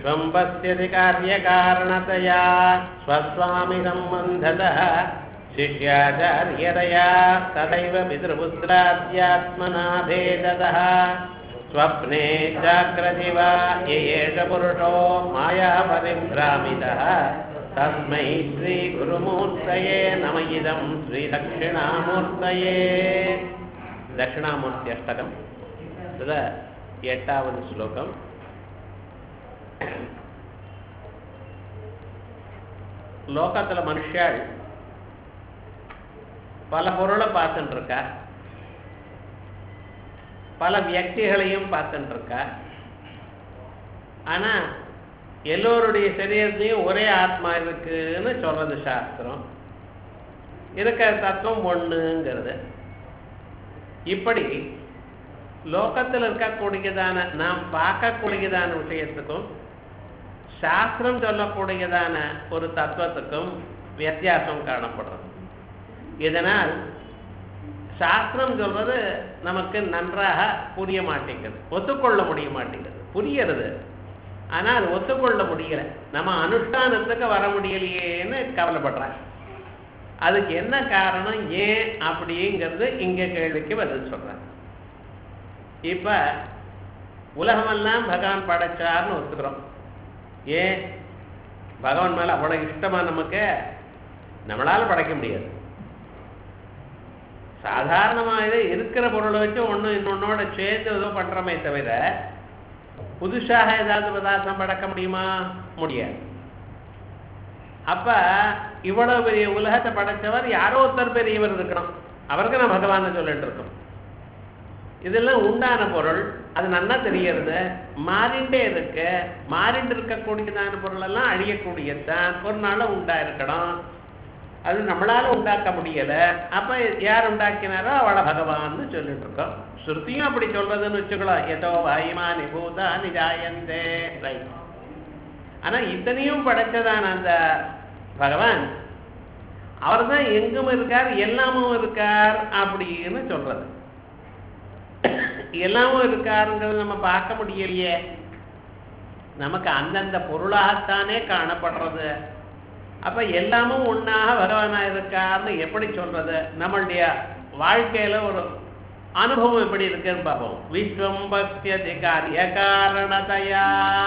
विश्वं पश्यति कार्यकारणतया स्वस्वामि सम्बन्धतः शिष्याचार्यतया तथैव पितृपुत्राद्यात्मना भेदतः स्वप्ने जाग्रति वा य एष पुरुषो मायापरिभ्रामितः तस्मै श्रीगुरुमूर्तये नम इदं श्रीदक्षिणामूर्तये दक्षिणामूर्त्यष्टकम् तदा एटावद् श्लोकम् லோகத்தில் மனுஷாள் பல பொருளை பார்த்துட்டு இருக்கா பல வியக்திகளையும் பார்த்துட்டு இருக்கா ஆனால் எல்லோருடைய சரீரத்தையும் ஒரே ஆத்மா இருக்குன்னு சொல்றது சாஸ்திரம் இருக்கிற தத்துவம் ஒண்ணுங்கிறது இப்படி லோகத்தில் இருக்கக்கூடியதான நாம் பார்க்கக்கூடியதான விஷயத்துக்கும் சாஸ்திரம் சொல்லக்கூடியதான ஒரு தத்துவத்துக்கும் வித்தியாசம் காணப்படுறது இதனால் சாஸ்திரம் சொல்றது நமக்கு நன்றாக புரிய மாட்டேங்குது ஒத்துக்கொள்ள முடிய மாட்டேங்குது புரியறது ஆனால் ஒத்துக்கொள்ள முடியல நம்ம அனுஷ்டானத்துக்கு வர முடியலையேன்னு கவலைப்படுறாங்க அதுக்கு என்ன காரணம் ஏன் அப்படிங்கிறது இங்க கேள்விக்கு பதில் சொல்றாங்க இப்ப உலகமெல்லாம் பகவான் படைச்சார்னு ஒத்துக்கிறோம் ஏன் பகவான் மேல அவ்வளவு இஷ்டமா நமக்கு நம்மளால படைக்க முடியாது சாதாரணமாக இருக்கிற பொருளை வச்சு ஒன்று இன்னொன்னோட சேர்த்து ஏதோ பண்றோமே தவிர புதுசாக ஏதாவது பதார்த்தம் படைக்க முடியுமா முடியாது அப்ப இவ்வளவு பெரிய உலகத்தை படைச்சவர் யாரோ ஒருத்தர் பெரியவர் இருக்கணும் அவருக்கு நான் பகவான் சொல்லிட்டு இருக்கோம் இதெல்லாம் உண்டான பொருள் அது நல்லா தெரியறது மாறிண்டே இருக்கு மாறிண்டு இருக்கக்கூடியதான பொருள் எல்லாம் அழியக்கூடியதுதான் ஒரு நாள் உண்டா இருக்கணும் அது நம்மளால உண்டாக்க முடியல அப்ப யார் உண்டாக்கினாரோ அவளை பகவான்னு சொல்லிட்டு இருக்கோம் ஸ்ருதியும் அப்படி சொல்றதுன்னு வச்சுக்கலாம் ஏதோ வாயுமா நிபூதா நிஜாயந்தே ரைட் ஆனா இத்தனையும் படைச்சதான அந்த பகவான் அவர் தான் எங்கும் இருக்கார் எல்லாமும் இருக்கார் அப்படின்னு சொல்றது எல்லாமும் இருக்காருங்கிறது நம்ம பார்க்க முடியலையே நமக்கு அந்தந்த பொருளாகத்தானே காணப்படுறது அப்ப எல்லாமும் ஒன்னாக பகவானா இருக்காருன்னு எப்படி சொல்றது நம்மளுடைய வாழ்க்கையில ஒரு அனுபவம் எப்படி இருக்குன்னு பார்ப்போம் விஸ்வம் பக்தியதி காரிய காரணதையா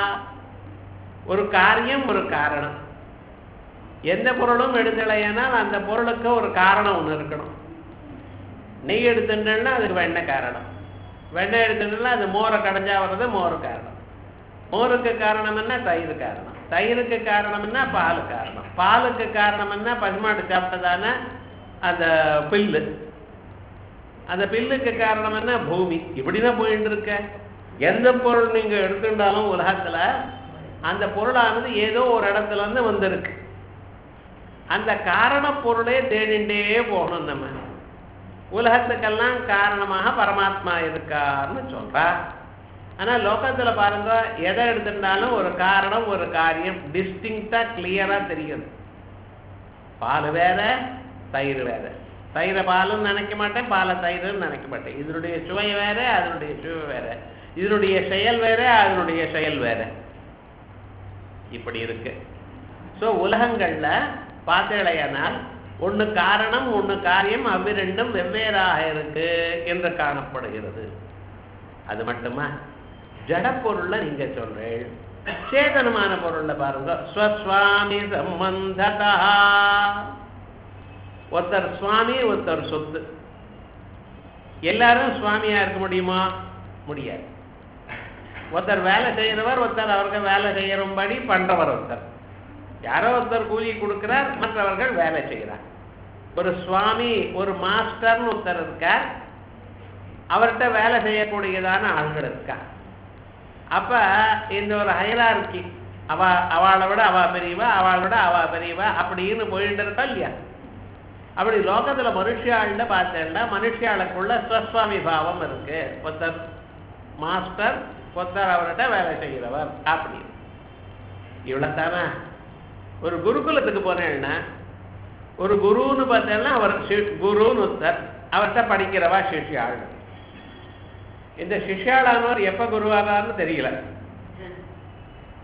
ஒரு காரியம் ஒரு காரணம் எந்த பொருளும் எடுத்தலையானால் அந்த பொருளுக்கு ஒரு காரணம் ஒன்று இருக்கணும் நெய் எடுத்துட்டேன்னா அதுக்கு வெண்ணெய் காரணம் வெண்ணெய் எடுத்துட்டோம்னா அது மோரை கடைஞ்சா வர்றது மோர் காரணம் மோருக்கு காரணம் என்ன தயிர் காரணம் தயிருக்கு காரணம் என்ன பால் காரணம் பாலுக்கு காரணம் என்ன பசுமாட்டு சாப்பிட்டதான அந்த பில்லு அந்த பில்லுக்கு காரணம் என்ன பூமி இப்படிதான் போயிட்டு இருக்க எந்த பொருள் நீங்க எடுத்துட்டாலும் உலகத்துல அந்த பொருளானது ஏதோ ஒரு இடத்துல இருந்து வந்திருக்கு அந்த காரண பொருளே தேடிண்டே போகணும் நம்ம உலகத்துக்கெல்லாம் காரணமாக பரமாத்மா இருக்கார்னு சொல்றா ஆனா லோகத்துல பாருங்க எதை எடுத்துட்டாலும் ஒரு காரணம் ஒரு காரியம் டிஸ்டிங்டா கிளியரா தெரியுது பால் வேற தயிர் வேற தயிரை பாலும் நினைக்க மாட்டேன் பாலை தயிர்னு நினைக்க மாட்டேன் இதனுடைய சுவை வேற அதனுடைய சுவை வேற இதனுடைய செயல் வேற அதனுடைய செயல் வேற இப்படி இருக்கு ஸோ உலகங்கள்ல பார்த்தேளையானால் ஒன்று காரணம் ஒன்று காரியம் அவ்விரண்டும் வெவ்வேறாக இருக்கு என்று காணப்படுகிறது அது மட்டுமா ஜட பொருள்ல நீங்க சொல்றேன் சேதனமான பொருள்ல பாருங்க ஸ்வஸ்வாமி சம்பந்ததா ஒருத்தர் சுவாமி ஒருத்தர் சொத்து எல்லாரும் சுவாமியா இருக்க முடியுமா முடியாது ஒருத்தர் வேலை செய்யறவர் ஒருத்தர் அவருக்கு வேலை செய்யறபடி பண்றவர் ஒருத்தர் யாரோ ஒருத்தர் கூலி கொடுக்கிறார் மற்றவர்கள் வேலை செய்கிறார் ஒரு சுவாமி ஒரு மாஸ்டர்னு ஒருத்தர் இருக்கார் அவர்கிட்ட வேலை செய்யக்கூடியதான ஆள்கள் இருக்கா அப்ப இந்த ஒரு ஹைரார்கி அவ அவளை விட அவ பெரியவா அவளை விட அவ பெரியவா அப்படின்னு போயிட்டு இருக்கா இல்லையா அப்படி லோகத்துல மனுஷியாள்ல பார்த்தேன்னா மனுஷியாளுக்குள்ள ஸ்வஸ்வாமி பாவம் இருக்கு ஒருத்தர் மாஸ்டர் ஒருத்தர் அவர்கிட்ட வேலை செய்கிறவர் அப்படி இவ்வளவுதானா ஒரு குருகுலத்துக்கு போனேன்னா ஒரு குருன்னு பார்த்தேன்னா அவர் குருன்னு ஒருத்தர் அவர்கிட்ட படிக்கிறவா சிஷ்யாள் இந்த சிஷ்யாளானவர் எப்ப குருவானார்னு தெரியல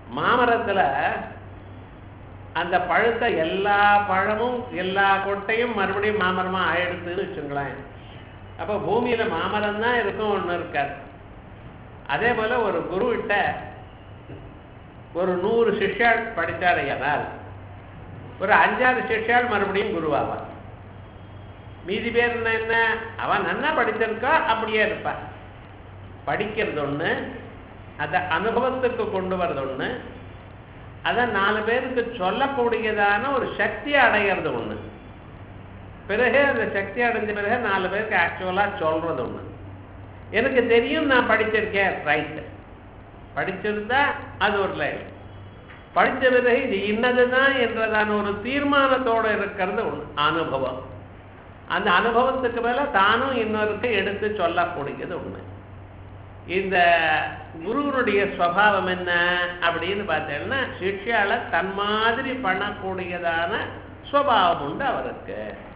மாமரத்துல அந்த பழுத்த எல்லா பழமும் எல்லா கொட்டையும் மறுபடியும் மாமரமா ஆயிடுத்துன்னு வச்சுங்களேன் அப்போ பூமியில மாமரம் தான் இருக்கும் ஒண்ணு இருக்காது அதே போல ஒரு குருவிட்ட ஒரு நூறு சிஷ்யாள் படித்தாரையானால் ஒரு அஞ்சாறு சிஷ்யாள் மறுபடியும் குருவாவான் மீதி பேர் என்ன என்ன அவன் நன்னா படிச்சிருக்கா அப்படியே இருப்பான் படிக்கிறது ஒண்ணு அதை அனுபவத்துக்கு கொண்டு வர்றது ஒண்ணு அதை நாலு பேருக்கு சொல்லக்கூடியதான ஒரு சக்தி அடையிறது ஒண்ணு பிறகு அந்த சக்தி அடைஞ்ச பிறகு நாலு பேருக்கு ஆக்சுவலா சொல்றது ஒண்ணு எனக்கு தெரியும் நான் படிச்சிருக்கேன் ரைட் படிச்சிருந்தா அது ஒரு லைன் படிச்ச பிறகு இது இன்னதுதான் என்றதான ஒரு தீர்மானத்தோட இருக்கிறது ஒண்ணு அனுபவம் அந்த அனுபவத்துக்கு மேல தானும் இன்னொருக்கு எடுத்து சொல்லக்கூடியது உண்மை இந்த குருவனுடைய ஸ்வபாவம் என்ன அப்படின்னு பார்த்தீங்கன்னா சிஷ்யால தன் மாதிரி பண்ணக்கூடியதான ஸ்வபாவம் உண்டு அவருக்கு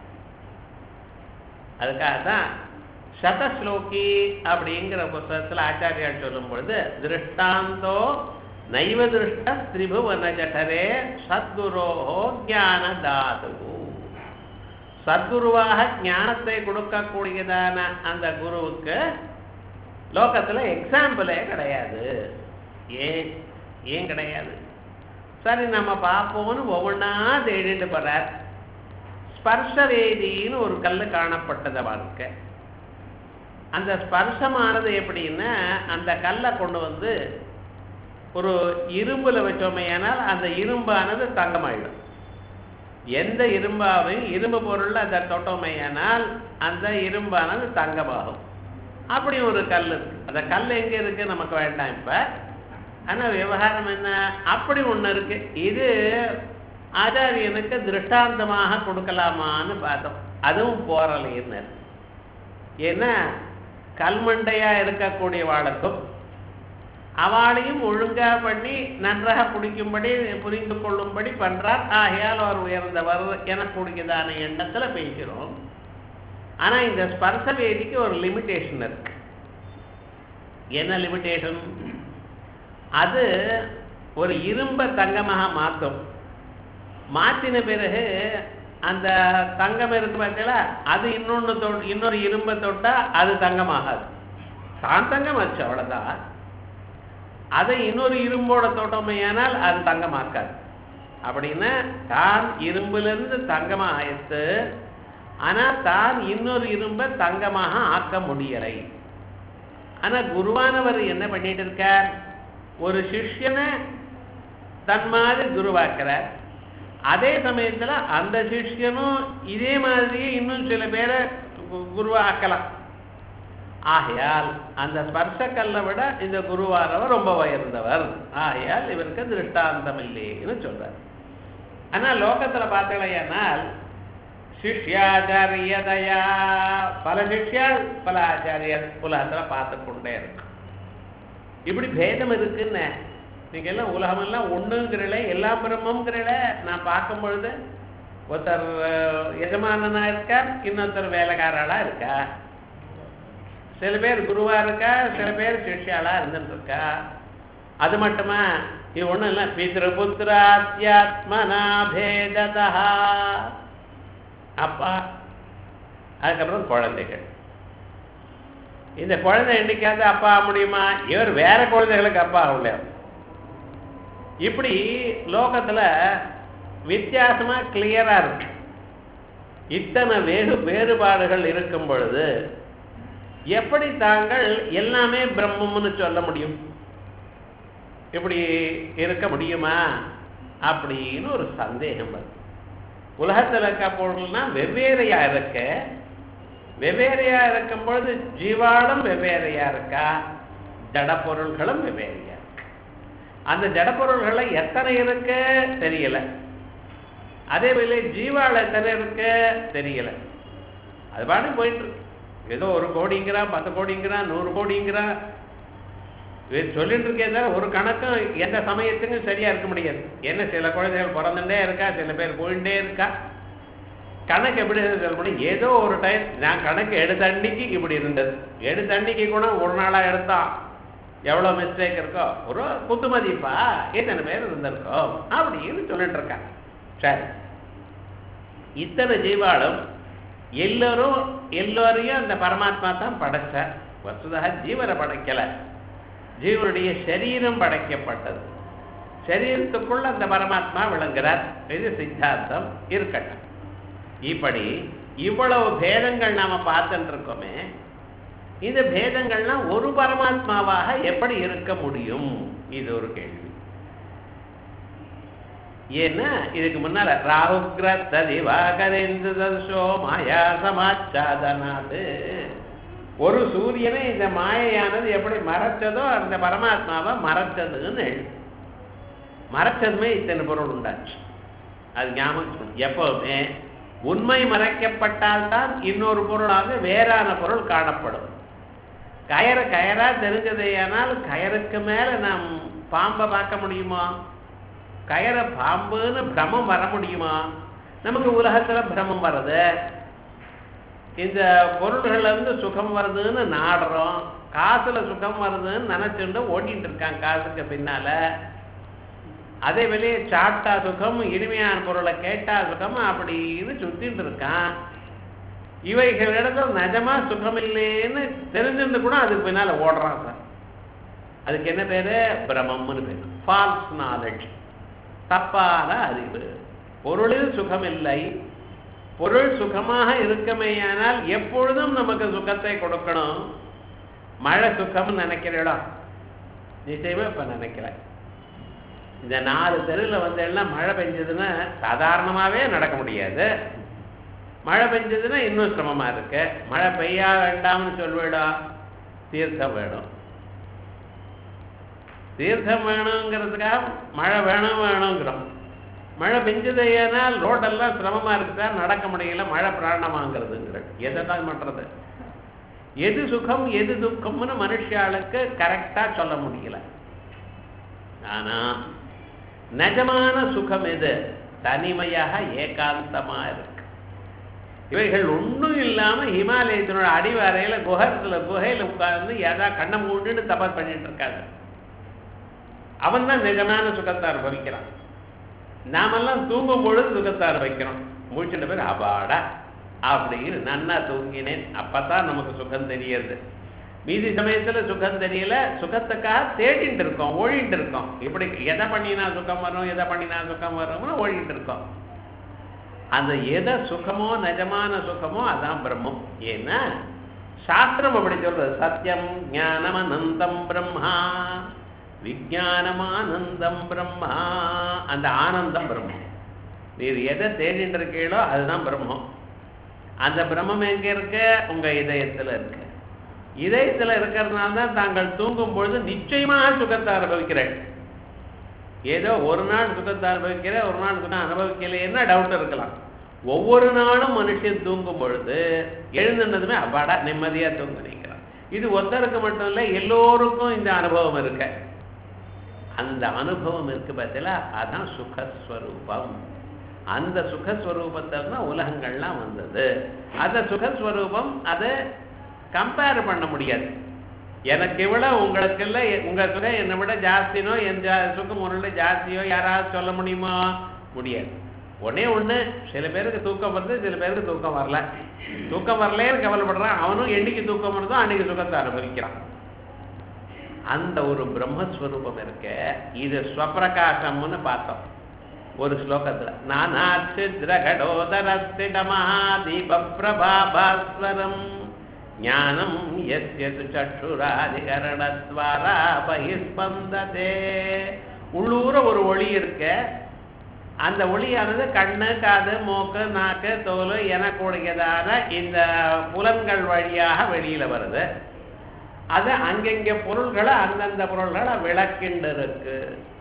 அதுக்காக தான் சதஸ்லோகி அப்படிங்கிற புத்தகத்தில் ஆச்சாரியால் சொல்லும் பொழுது திருஷ்டாந்தோ நைவ திருஷ்ட திரிபுவன ஜடரே சத்குரோஹோ ஞான தாது சத்குருவாக ஞானத்தை கொடுக்கக்கூடியதான அந்த குருவுக்கு லோகத்துல எக்ஸாம்பிளே கிடையாது ஏன் ஏன் கிடையாது சரி நம்ம பார்ப்போம்னு ஒவ்வொன்றா தேடிட்டு போறார் ஸ்பர்ஷவேதின்னு ஒரு கல் காணப்பட்டது வாழ்க்கை அந்த ஸ்பர்சமானது எப்படின்னா அந்த கல்லை கொண்டு வந்து ஒரு இரும்புல வச்சோமையானால் அந்த இரும்பானது தங்கமாயிடும் எந்த இரும்பாவையும் இரும்பு பொருள் அதை தொட்டோமையானால் அந்த இரும்பானது தங்கமாகும் அப்படி ஒரு கல் இருக்கு அந்த கல் எங்க இருக்கு நமக்கு வேண்டாம் இப்ப ஆனா விவகாரம் என்ன அப்படி ஒண்ணு இருக்கு இது ஆச்சாரியனுக்கு திருஷ்டாந்தமாக கொடுக்கலாமான்னு பார்த்தோம் அதுவும் போறலைன்னு ஏன்னா கல்மண்டையா இருக்கக்கூடிய வாளுக்கும் அவளையும் ஒழுங்கா பண்ணி நன்றாக பிடிக்கும்படி புரிந்து கொள்ளும்படி பண்றார் ஆகையால் அவர் உயர்ந்தவர் எனக்கூடியதான எண்ணத்துல பேசுகிறோம் ஆனா இந்த ஸ்பர்ச வேதிக்கு ஒரு லிமிட்டேஷன் இருக்கு என்ன லிமிட்டேஷன் அது ஒரு இரும்ப தங்கமாக மாற்றும் மாற்றின பிறகு அந்த தங்கம் இருக்கு பார்த்தீங்களா அது இன்னொன்று தொ இன்னொரு இரும்பை தொட்டா அது தங்கமாகாது தான் தங்கம் ஆச்சு அவ்வளோதான் அதை இன்னொரு இரும்போட தொட்டமையானால் அது தங்கமாக்காது அப்படின்னா தான் இரும்பிலிருந்து தங்கமாக ஆயிடுத்து ஆனா தான் இன்னொரு இரும்பை தங்கமாக ஆக்க முடியலை ஆனா குருவானவர் என்ன பண்ணிட்டு இருக்கார் ஒரு சிஷ்யனை தன் மாதிரி குருவாக்குறார் அதே சமயத்துல அந்த சிஷ்யனும் இதே மாதிரியே இன்னும் சில பேரை கு- குருவாக்கலாம் ஆகையால் அந்த ஸ்பர்சக்கல்லை விட இந்த குருவானவர் ரொம்ப உயர்ந்தவர் ஆகையால் இவருக்கு திருஷ்டாந்தம் இல்லைன்னு சொல்றார் ஆனா லோகத்துல பார்த்தீங்கன்னா சிஷ்யாச்சாரியதையா பல சிஷ்யால் பல ஆச்சாரியர் உலகத்துல பார்த்து கொண்டே இருக்கு இப்படி பேதம் இருக்குன்னு நீங்க எல்லாம் உலகமெல்லாம் ஒண்ணுங்கிறல எல்லாம் பிரம்மங்கிறல நான் பார்க்கும் பொழுது ஒருத்தர் அஹ், எஜமானனா இருக்கா இன்னொருத்தர் வேலைக்காரளா இருக்கா சில பேர் குருவா இருக்கா சில பேர் சிஷ்யாளா இருந்துட்டு இருக்கா அது மட்டுமா இது ஒண்ணும் இல்லை பித்ருபுத்திராத்யாத்மனா பேததா அப்பா அதுக்கப்புறம் குழந்தைகள் இந்த குழந்தை என்னைக்காவது அப்பா ஆக முடியுமா இவர் வேற குழந்தைகளுக்கு அப்பா ஆகல இப்படி லோகத்துல வித்தியாசமா கிளியரா இருக்கு இத்தனை வேறு வேறுபாடுகள் இருக்கும் பொழுது எப்படி தாங்கள் எல்லாமே பிரம்மம்னு சொல்ல முடியும் இப்படி இருக்க முடியுமா அப்படின்னு ஒரு சந்தேகம் வருது உலகத்தில் இருக்க பொருள்னா வெவ்வேறையா இருக்க வெவ்வேறையா இருக்கும் பொழுது ஜீவாளும் வெவ்வேறையா இருக்கா ஜட பொருள்களும் வெவ்வேறையா இருக்கு அந்த ஜட பொருள்களை எத்தனை இருக்கு தெரியல அதே போல ஜீவாள் எத்தனை இருக்கு தெரியல அது பாட்டு போயிட்டு இருக்கு ஏதோ ஒரு கோடிங்கிறான் பத்து கோடிங்கிறான் நூறு கோடிங்கிறான் இது சொல்லிட்டு இருக்கே தவிர ஒரு கணக்கும் எந்த சமயத்துக்கும் சரியா இருக்க முடியாது என்ன சில குழந்தைகள் பிறந்துட்டே இருக்கா சில பேர் போயிட்டே இருக்கா கணக்கு எப்படி இருந்து சொல்ல முடியும் ஏதோ ஒரு டைம் நான் கணக்கு எடுத்த அன்னைக்கு இப்படி இருந்தது எடுத்த அன்னைக்கு கூட ஒரு நாளா எடுத்தான் எவ்வளோ மிஸ்டேக் இருக்கோ ஒரு குத்துமதிப்பா இத்தனை பேர் இருந்திருக்கோம் அப்படின்னு சொல்லிட்டு இருக்காங்க சரி இத்தனை ஜீவாளும் எல்லோரும் எல்லோரையும் அந்த பரமாத்மா தான் படைச்சார் வசுதாக ஜீவனை படைக்கல ஜீவனுடைய சரீரம் படைக்கப்பட்டது சரீரத்துக்குள்ள அந்த பரமாத்மா விளங்குறார் இது சித்தாந்தம் இருக்கட்டும் இப்படி இவ்வளவு பேதங்கள் நாம பார்த்துட்டு இருக்கோமே இந்த பேதங்கள்லாம் ஒரு பரமாத்மாவாக எப்படி இருக்க முடியும் இது ஒரு கேள்வி ஏன்னா இதுக்கு முன்னால ராகுகிரத்த திவாகரேந்து தர்ஷோ மாயா சமாச்சாதனாது ஒரு சூரியனை இந்த மாயையானது எப்படி மறைச்சதோ அந்த பரமாத்மாவை மறைச்சதுன்னு எழுது மறைச்சதுமே இத்தனை பொருள் உண்டாச்சு அது ஞாபகம் எப்பவுமே உண்மை மறைக்கப்பட்டால்தான் இன்னொரு பொருளாக வேறான பொருள் காணப்படும் கயறு கயரா தெரிஞ்சதேயானால் கயருக்கு மேல நாம் பாம்பை பார்க்க முடியுமா கயரை பாம்புன்னு பிரமம் வர முடியுமா நமக்கு உலகத்துல பிரமம் வருது இந்த பொருள்கள்ல இருந்து சுகம் வருதுன்னு நாடுறோம் காசுல சுகம் வருதுன்னு நினைச்சுட்டு ஓட்டிட்டு இருக்கான் காசுக்கு பின்னால அதே வெளியே சாப்பிட்டா சுகம் இனிமையான பொருளை கேட்டா சுகம் அப்படின்னு சுத்திட்டு இருக்கான் இவைகளிடத்தில் நிஜமா சுகம் இல்லைன்னு தெரிஞ்சிருந்து கூட அதுக்கு பின்னால ஓடுறான் சார் அதுக்கு என்ன பேரு பிரமம்னு பேரு ஃபால்ஸ் நாலேஜ் தப்பான அறிவு பொருளில் சுகம் இல்லை பொருள் சுகமாக இருக்கமேயானால் எப்பொழுதும் நமக்கு சுகத்தை கொடுக்கணும் மழை சுகம்னு நினைக்கிறீடா நிச்சயமா இப்ப நினைக்கல இந்த நாலு தெருவில் வந்து எல்லாம் மழை பெஞ்சதுன்னா சாதாரணமாகவே நடக்க முடியாது மழை பெஞ்சதுன்னா இன்னும் சிரமமா இருக்கு மழை பெய்யா வேண்டாம்னு சொல்வேடா தீர்த்தம் வேணும் தீர்த்தம் வேணுங்கிறதுக்காக மழை வேணும் வேணுங்கிறோம் மழை பெஞ்சது ஏனால் ரோடெல்லாம் சிரமமா இருக்குதா நடக்க முடியல மழை பிராணமாங்கிறதுங்கிற எதை தான் பண்றது எது சுகம் எது துக்கம்னு மனுஷாளுக்கு கரெக்டா சொல்ல முடியல ஆனா நிஜமான சுகம் எது தனிமையாக ஏகாந்தமா இருக்கு இவைகள் ஒன்றும் இல்லாம ஹிமாலயத்தினோட அடிவாரையில குகத்துல குகையில உட்கார்ந்து ஏதா கண்ணை மூண்டுன்னு தபஸ் பண்ணிட்டு இருக்காங்க அவன் தான் நிஜமான சுகத்தை அனுபவிக்கிறான் நாமெல்லாம் தூங்கும் பொழுது சுகத்தை அனுபவிக்கிறோம் மூச்சுட்டு பேர் அபாடா அப்படின்னு நன்னா தூங்கினேன் அப்பதான் நமக்கு சுகம் தெரியறது மீதி சமயத்துல சுகம் தெரியல சுகத்துக்காக தேடிட்டு இருக்கோம் ஓடிட்டு இருக்கோம் இப்படி எதை பண்ணினா சுகம் வரும் எதை பண்ணினா சுகம் வரும்னு ஓடிட்டு இருக்கோம் அந்த எதை சுகமோ நிஜமான சுகமோ அதான் பிரம்மம் ஏன்னா சாஸ்திரம் அப்படி சொல்றது சத்தியம் ஞானம் அனந்தம் பிரம்மா விஜயானமானந்தம் பிரம்மா அந்த ஆனந்தம் பிரம்மம் நீர் எதை தேடிட்டு இருக்கீங்களோ அதுதான் பிரம்மம் அந்த பிரம்மம் எங்க இருக்க உங்க இதயத்துல இருக்கு இதயத்துல இருக்கிறதுனால தான் தாங்கள் தூங்கும் பொழுது நிச்சயமாக சுகத்தை அனுபவிக்கிறேன் ஏதோ ஒரு நாள் சுகத்தை அனுபவிக்கிற ஒரு நாள் சுகம் அனுபவிக்கலைன்னா டவுட் இருக்கலாம் ஒவ்வொரு நாளும் மனுஷன் தூங்கும் பொழுது எழுந்துனதுமே அப்பாடா நிம்மதியா தூங்க நினைக்கிறான் இது ஒருத்தருக்கு மட்டும் இல்லை எல்லோருக்கும் இந்த அனுபவம் இருக்க அந்த அனுபவம் இருக்கு பார்த்தீங்களா அதான் சுகஸ்வரூபம் அந்த சுகஸ்வரூபத்தில் தான் உலகங்கள்லாம் வந்தது அந்த சுகஸ்வரூபம் அதை கம்பேர் பண்ண முடியாது எனக்கு விட உங்களுக்கு இல்லை உங்க சுகம் என்னை விட ஜாஸ்தினோ என் ஜா சுகம் உன்னை ஜாஸ்தியோ யாராவது சொல்ல முடியுமா முடியாது ஒன்னே ஒண்ணு சில பேருக்கு தூக்கம் வருது சில பேருக்கு தூக்கம் வரல தூக்கம் வரலேன்னு கவலைப்படுறான் அவனும் என்னைக்கு தூக்கம் வருதோ அன்னைக்கு சுகத்தை அனுபவிக்கிறான் அந்த ஒரு பிரம்மஸ்வரூபம் இருக்க இது ஸ்வப்பிரகாசம்னு பார்த்தோம் ஒரு ஸ்லோகத்துல நானாச்சித்ரகடோதரஸ்திட மகாதீப பிரபாபாஸ்வரம் ஞானம் எஸ்ய சற்றுராதிகரணத்வாரா பகிஸ்பந்ததே உள்ளூர ஒரு ஒளி இருக்க அந்த ஒளியானது கண்ணு காது மூக்கு நாக்கு தோல் எனக்கூடியதான இந்த புலன்கள் வழியாக வெளியில வருது அது அங்கங்க பொருள்களை அந்தந்த பொருள்களை விளக்கிண்டு இருக்கு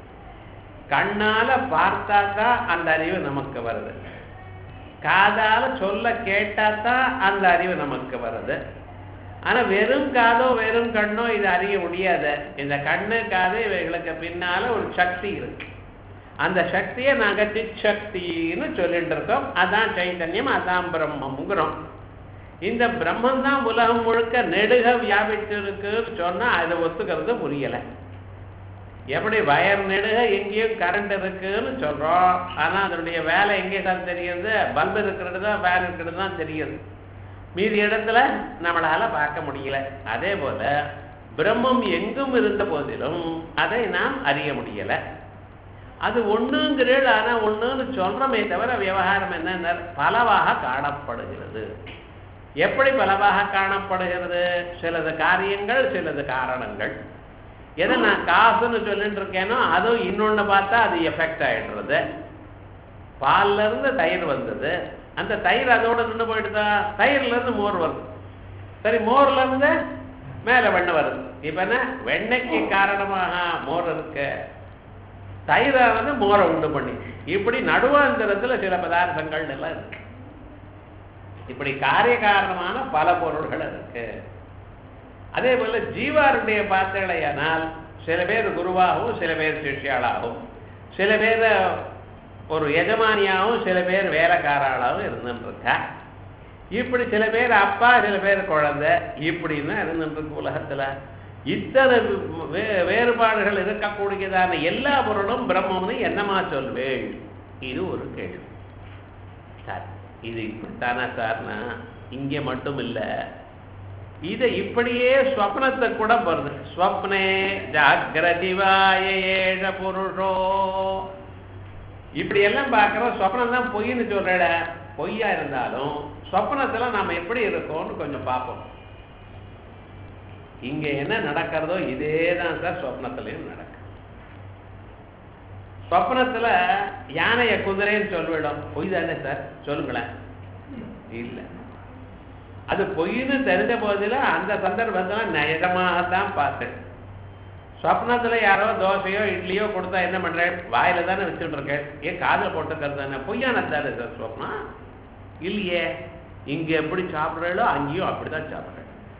கண்ணால பார்த்தா தான் அந்த அறிவு நமக்கு வருது காதால சொல்ல கேட்டா தான் அந்த அறிவு நமக்கு வருது ஆனா வெறும் காதோ வெறும் கண்ணோ இது அறிய முடியாது இந்த கண்ணு காது இவைகளுக்கு பின்னால ஒரு சக்தி இருக்கு அந்த சக்தியை நாங்க சிச்சக்தின்னு சொல்லிட்டு இருக்கோம் அதான் சைத்தன்யம் அதான் பிரம்மங்கிறோம் இந்த பிரம்மன் தான் உலகம் முழுக்க நெடுக வியாபிச்சிருக்குன்னு சொன்னா அதை ஒத்துக்கிறது புரியல எப்படி வயர் நெடுக எங்கேயும் கரண்ட் இருக்குன்னு சொல்றோம் ஆனா அதனுடைய வேலை எங்கே தான் தெரியுது பல்பு இருக்கிறது தான் ஃபேன் இருக்கிறது தான் தெரியுது மீதி இடத்துல நம்மளால பார்க்க முடியல அதே போல பிரம்மம் எங்கும் இருந்த போதிலும் அதை நாம் அறிய முடியல அது ஒண்ணுங்கிறீள் ஆனா ஒண்ணுன்னு சொல்றோமே தவிர விவகாரம் என்ன பலவாக காணப்படுகிறது எப்படி பலவாக காணப்படுகிறது சிலது காரியங்கள் சிலது காரணங்கள் எதை நான் காசுன்னு சொல்லிட்டு இருக்கேனோ அதுவும் இன்னொன்னு பார்த்தா அது எஃபெக்ட் ஆயிடுறது பால்ல இருந்து தயிர் வந்தது அந்த தயிர் அதோட நின்று போயிடுதா தயிர்ல இருந்து மோர் வருது சரி மோர்ல இருந்து மேல வெண்ணெய் வருது இப்ப என்ன வெண்ணெய்க்கு காரணமாக மோர் இருக்கு தயிரானது மோரை உண்டு பண்ணி இப்படி நடுவாந்திரத்துல சில பதார்த்தங்கள் எல்லாம் இருக்கு இப்படி காரிய காரணமான பல பொருள்கள் இருக்கு அதே போல ஜீவாருடைய பார்த்தீங்களேயானால் சில பேர் குருவாகவும் சில பேர் சிஷ்யாளாகவும் சில பேர் ஒரு எஜமானியாகவும் சில பேர் வேலைக்காராளாகவும் இருந்துட்டு இருக்கா இப்படி சில பேர் அப்பா சில பேர் குழந்தை இப்படின்னு இருந்துட்டு இருக்கு உலகத்துல இத்தனை வே வேறுபாடுகள் இருக்கக்கூடியதான எல்லா பொருளும் பிரம்மம்னு என்னமா சொல்வேள் இது ஒரு கேள்வி சார் இது இப்படித்தானா சார்னா இங்கே மட்டும் இல்லை இதை இப்படியே ஸ்வப்னத்தை கூட வருது ஸ்வப்னே ஜாகிரதிவாய ஏழ புருஷோ இப்படி எல்லாம் பார்க்குறோம் ஸ்வப்னம் தான் பொய்ன்னு சொல்றட பொய்யா இருந்தாலும் ஸ்வப்னத்துல நாம எப்படி இருக்கோம்னு கொஞ்சம் பார்ப்போம் இங்க என்ன நடக்கிறதோ இதே தான் சார் ஸ்வப்னத்திலையும் நடக்கும் ஸ்வப்னத்துல யானைய குதிரைன்னு சொல்லிவிடும் பொய் தானே சார் சொல்லுங்களேன் இல்லை அது பொய்ன்னு தெரிஞ்ச போதிலும் அந்த சந்தர்ப்பத்தில் நிஜமாகத்தான் பார்த்தேன் சொப்னத்துல யாரோ தோசையோ இட்லியோ கொடுத்தா என்ன பண்றேன் வாயில தானே வச்சுட்டு இருக்கேன் ஏன் காதில் போட்டுக்கிறது தானே பொய்யான தானே சார் சொப்னா இல்லையே இங்க எப்படி சாப்பிட்றீங்களோ அங்கேயும் அப்படிதான் சாப்பிட்றேன்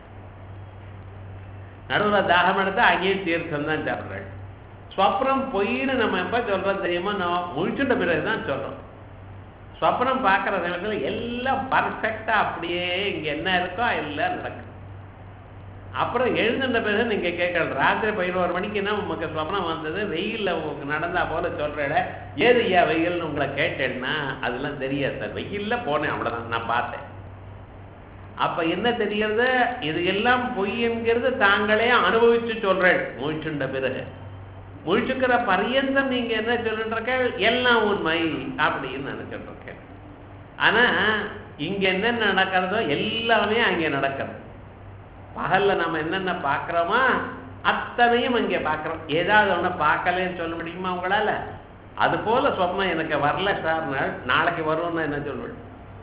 நடுவில் தாகம் எடுத்தா அங்கேயும் தீர்த்தம் தான் சாப்பிட்றேன் ஸ்வப்னம் பொய்ன்னு நம்ம எப்போ சொல்றோம் தெரியுமா நம்ம முழிச்சுட்ட பிறகு தான் சொல்றோம் ஸ்வப்னம் பார்க்குற நேரத்தில் எல்லாம் பர்ஃபெக்டாக அப்படியே இங்கே என்ன இருக்கோ எல்லாம் நடக்கும் அப்புறம் எழுந்துட்ட பிறகு நீங்கள் கேட்கல ராத்திரி பதினோரு மணிக்கு என்ன உங்களுக்கு ஸ்வப்னம் வந்தது வெயிலில் உங்களுக்கு நடந்தா போல சொல்கிறேட ஏது ஐயா வெயில்னு உங்களை கேட்டேன்னா அதெல்லாம் தெரியாது சார் வெயிலில் போனேன் அவ்வளோதான் நான் பார்த்தேன் அப்ப என்ன தெரிகிறது இது எல்லாம் பொய் என்கிறது தாங்களே அனுபவிச்சு சொல்றேன் முழிச்சுண்ட பிறகு முழிச்சுக்கிற பரியந்தம் நீங்க என்ன சொல்லிட்டு இருக்க எல்லாம் உண்மை அப்படின்னு நினைச்சிட்டு இருக்கேன் ஆனா இங்க என்னென்ன நடக்கிறதோ எல்லாமே அங்கே நடக்கிறது பகல்ல நம்ம என்னென்ன பார்க்குறோமா அத்தனையும் அங்கே பார்க்குறோம் ஏதாவது ஒன்று பார்க்கலன்னு சொல்ல முடியுமா உங்களால அது போல சொப்னம் எனக்கு வரல சார் நாளைக்கு வரும்னு என்ன சொல்லுவேன்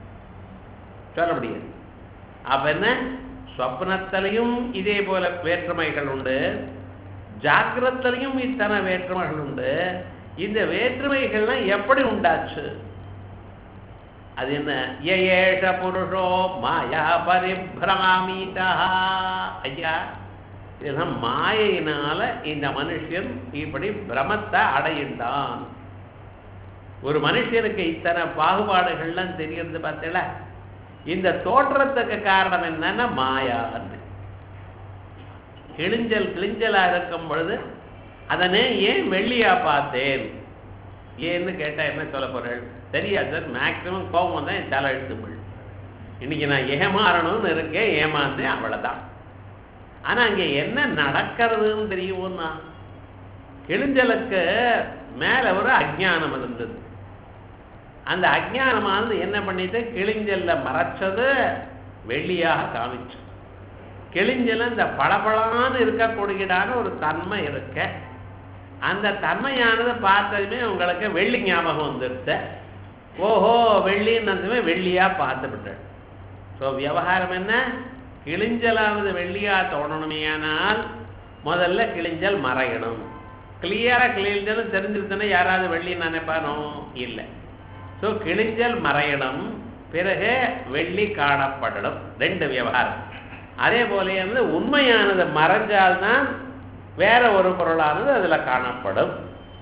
சொல்ல முடியாது அப்ப என்ன சொப்னத்திலையும் இதே போல வேற்றுமைகள் உண்டு ஜாக்கிரத்திலையும் இத்தனை வேற்றுமைகள் உண்டு இந்த வேற்றுமைகள்லாம் எப்படி உண்டாச்சு அது என்ன ஏஷ புருஷோ மாயா பரிபிராமிதா ஐயா இதெல்லாம் மாயினால இந்த மனுஷன் இப்படி பிரமத்தை அடையின்றான் ஒரு மனுஷனுக்கு இத்தனை பாகுபாடுகள்லாம் தெரியறது பார்த்தல இந்த தோற்றத்துக்கு காரணம் என்னன்னா மாயான்னு கிழிஞ்சல் கிழிஞ்சலா இருக்கும் பொழுது அதனே ஏன் வெள்ளியா பார்த்தேன் ஏன்னு கேட்டா என்ன சொல்ல போறேன் தெரியாது சார் மேக்சிமம் கோபம் தான் என் தலை எழுத்து போய் இன்னைக்கு நான் ஏமாறணும்னு இருக்கேன் ஏமாந்தேன் அவ்வளவுதான் ஆனா அங்க என்ன நடக்கிறதுன்னு தெரியும்னா கிழிஞ்சலுக்கு மேல ஒரு அஜ்ஞானம் இருந்தது அந்த அஜ்ஞானமானது என்ன பண்ணிட்டு கிழிஞ்சல்ல மறைச்சது வெள்ளியாக காமிச்சு கிழிஞ்சல இந்த பளபளான்னு இருக்கக்கூடியதான ஒரு தன்மை இருக்க அந்த தன்மையானது பார்த்ததுமே உங்களுக்கு வெள்ளி ஞாபகம் வந்துருச்சு ஓஹோ வெள்ளின்னு வெள்ளியா பார்த்து விட்டேன் ஸோ விவகாரம் என்ன கிழிஞ்சலாவது வெள்ளியா தோணணுமேயானால் முதல்ல கிழிஞ்சல் மறையணும் கிளியரா கிழிஞ்சல் தெரிஞ்சிருச்சுன்னா யாராவது வெள்ளி நினைப்பானோ இல்லை ஸோ கிழிஞ்சல் மறையணும் பிறகு வெள்ளி காணப்படணும் ரெண்டு விவகாரம் அதே போல வந்து உண்மையானது மறைஞ்சால்தான் வேற ஒரு பொருளானது அதுல காணப்படும்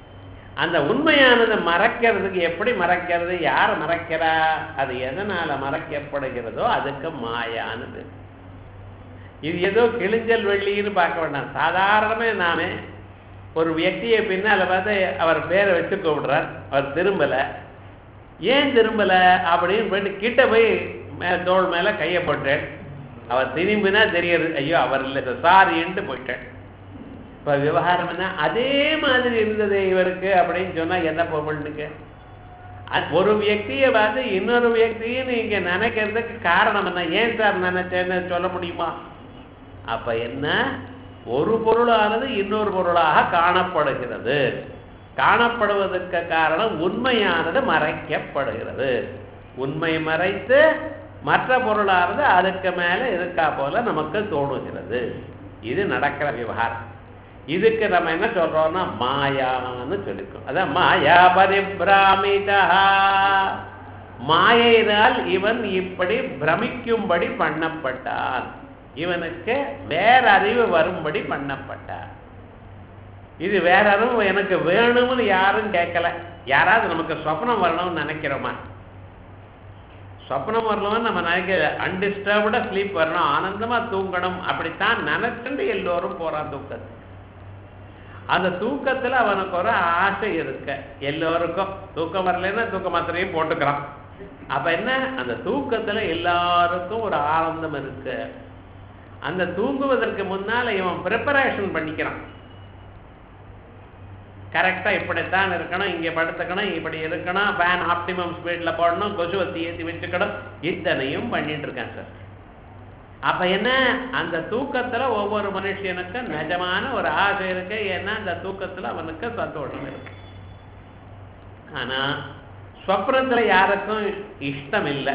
அந்த உண்மையானது மறைக்கிறதுக்கு எப்படி மறைக்கிறது யார் மறைக்கிறா அது எதனால மறைக்கப்படுகிறதோ அதுக்கு மாயான்னு பேர் இது ஏதோ கிழிஞ்சல் வெள்ளின்னு பார்க்க வேண்டாம் சாதாரணமே நாமே ஒரு வியக்தியை பின்னால பார்த்து அவர் பேரை வச்சு கூப்பிடுறார் அவர் திரும்பல ஏன் திரும்பல அப்படின்னு போயிட்டு கிட்ட போய் மே தோள் மேல கையை போட்டேன் அவர் திரும்பினா தெரியுது ஐயோ அவர் இல்லை சாரின்ட்டு போயிட்டேன் இப்ப விவகாரம் என்ன அதே மாதிரி இருந்தது இவருக்கு அப்படின்னு சொன்னா என்ன பொருளுக்கு ஒரு வியக்தியை பார்த்து இன்னொரு வியக்தியை நீங்க நினைக்கிறதுக்கு காரணம் என்ன ஏன் சார் நினைச்சேன்னு சொல்ல முடியுமா அப்ப என்ன ஒரு பொருளானது இன்னொரு பொருளாக காணப்படுகிறது காணப்படுவதற்கு காரணம் உண்மையானது மறைக்கப்படுகிறது உண்மை மறைத்து மற்ற பொருளானது அதுக்கு மேல இருக்கா போல நமக்கு தோணுகிறது இது நடக்கிற விவகாரம் இதுக்கு நம்ம என்ன சொல்றோம்னா மாயான்னு சொல்லிக்கோம் அதான் மாயா பரிபிராமிதா மாயினால் இவன் இப்படி பிரமிக்கும்படி பண்ணப்பட்டான் இவனுக்கு வேற அறிவு வரும்படி பண்ணப்பட்டான் இது வேற அறிவு எனக்கு வேணும்னு யாரும் கேட்கல யாராவது நமக்கு சொப்னம் வரணும்னு நினைக்கிறோமா சொப்னம் வரணும்னு நம்ம நினைக்கிற அன்டிஸ்டர்ப்டா ஸ்லீப் வரணும் ஆனந்தமா தூங்கணும் அப்படித்தான் நினைச்சுட்டு எல்லோரும் போறான் தூக்கத்துக்கு அந்த தூக்கத்துல அவனுக்கு ஒரு ஆசை இருக்கு எல்லோருக்கும் தூக்கம் வரலன்னா தூக்க மாத்திரையும் போட்டுக்கிறான் அப்ப என்ன அந்த தூக்கத்துல எல்லாருக்கும் ஒரு ஆனந்தம் இருக்கு அந்த தூங்குவதற்கு முன்னால இவன் ப்ரிப்பரேஷன் பண்ணிக்கிறான் கரெக்டா இப்படித்தான் இருக்கணும் இங்க படுத்துக்கணும் இப்படி இருக்கணும் ஃபேன் ஆப்டிமம் ஸ்பீட்ல போடணும் கொசுவத்தி ஏற்றி வச்சுக்கணும் இத்தனையும் பண்ணிட்டு இருக்கான் சார் அப்ப என்ன அந்த தூக்கத்துல ஒவ்வொரு மனுஷனுக்கும் நிஜமான ஒரு ஆசை இருக்கு ஏன்னா அந்த தூக்கத்துல அவனுக்கு சந்தோஷம் இருக்கு ஆனா ஸ்வப்னத்துல யாருக்கும் இஷ்டம் இல்லை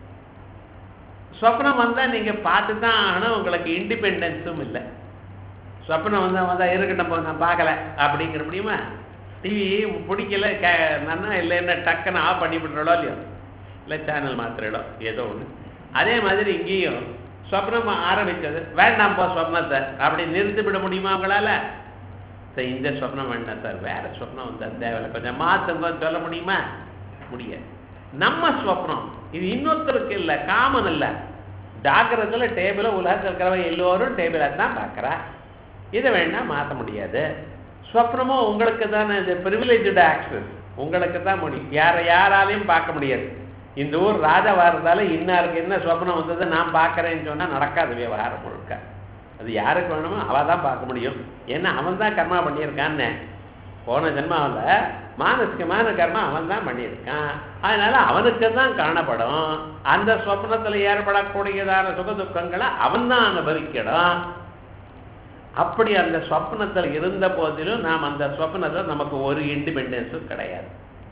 ஸ்வப்னம் வந்தா நீங்க பார்த்து தான் ஆகணும் உங்களுக்கு இண்டிபெண்டன்ஸும் இல்லை சொப்பனம் வந்தா வந்தா இருக்கட்டும் போ நான் பார்க்கல அப்படிங்கிற முடியுமா டிவி பிடிக்கல கே நன்னா இல்லைன்னா டக்குன்னு ஆஃப் பண்ணி விட்டுறோ இல்லையோ இல்லை சேனல் மாத்திரடோ ஏதோ ஒன்று அதே மாதிரி இங்கேயும் சொப்னம் ஆரம்பிச்சது வேண்டாம் போ சொப்னத்தை அப்படி நிறுத்திவிட முடியுமா உங்களால சரி இந்த சொப்னம் வேண்டாம் சார் வேற சொப்னம் வந்தா தேவையில்லை கொஞ்சம் மாற்றுங்க சொல்ல முடியுமா முடியாது நம்ம ஸ்வப்னம் இது இன்னொருத்தருக்கு இல்லை காமன் இல்லை ஜாக்கிரத்தில் டேபிள உலகத்தில் இருக்கிறவங்க எல்லோரும் டேபிளை தான் பார்க்குறா இதை வேணா மாற்ற முடியாது ஸ்வப்னமும் உங்களுக்கு தானே இது ப்ரிவிலேஜ்டு ஆக்சஸ் உங்களுக்கு தான் முடியும் யாரை யாராலையும் பார்க்க முடியாது இந்த ஊர் ராஜாவா இருந்தாலும் இன்னாருக்கு என்ன சொப்னம் வந்தது நான் பார்க்கறேன்னு சொன்னா நடக்காது விவகாரம் முழுக்க அது யாருக்கு வேணுமோ அவ தான் பார்க்க முடியும் ஏன்னா அவன் தான் கர்மா பண்ணியிருக்கான்னு போன ஜென்மாவில் மானசிகமான கர்மா அவன் தான் பண்ணியிருக்கான் அதனால அவனுக்கு தான் காணப்படும் அந்த சொப்னத்தில் ஏற்படக்கூடியதான சுக துக்கங்களை அவன் தான் அனுபவிக்கணும் அப்படி அந்த சொப்னத்தில் இருந்த போதிலும் நாம் அந்த சொப்னத்தில் நமக்கு ஒரு இண்டிபெண்டன்ஸும் கிடையாது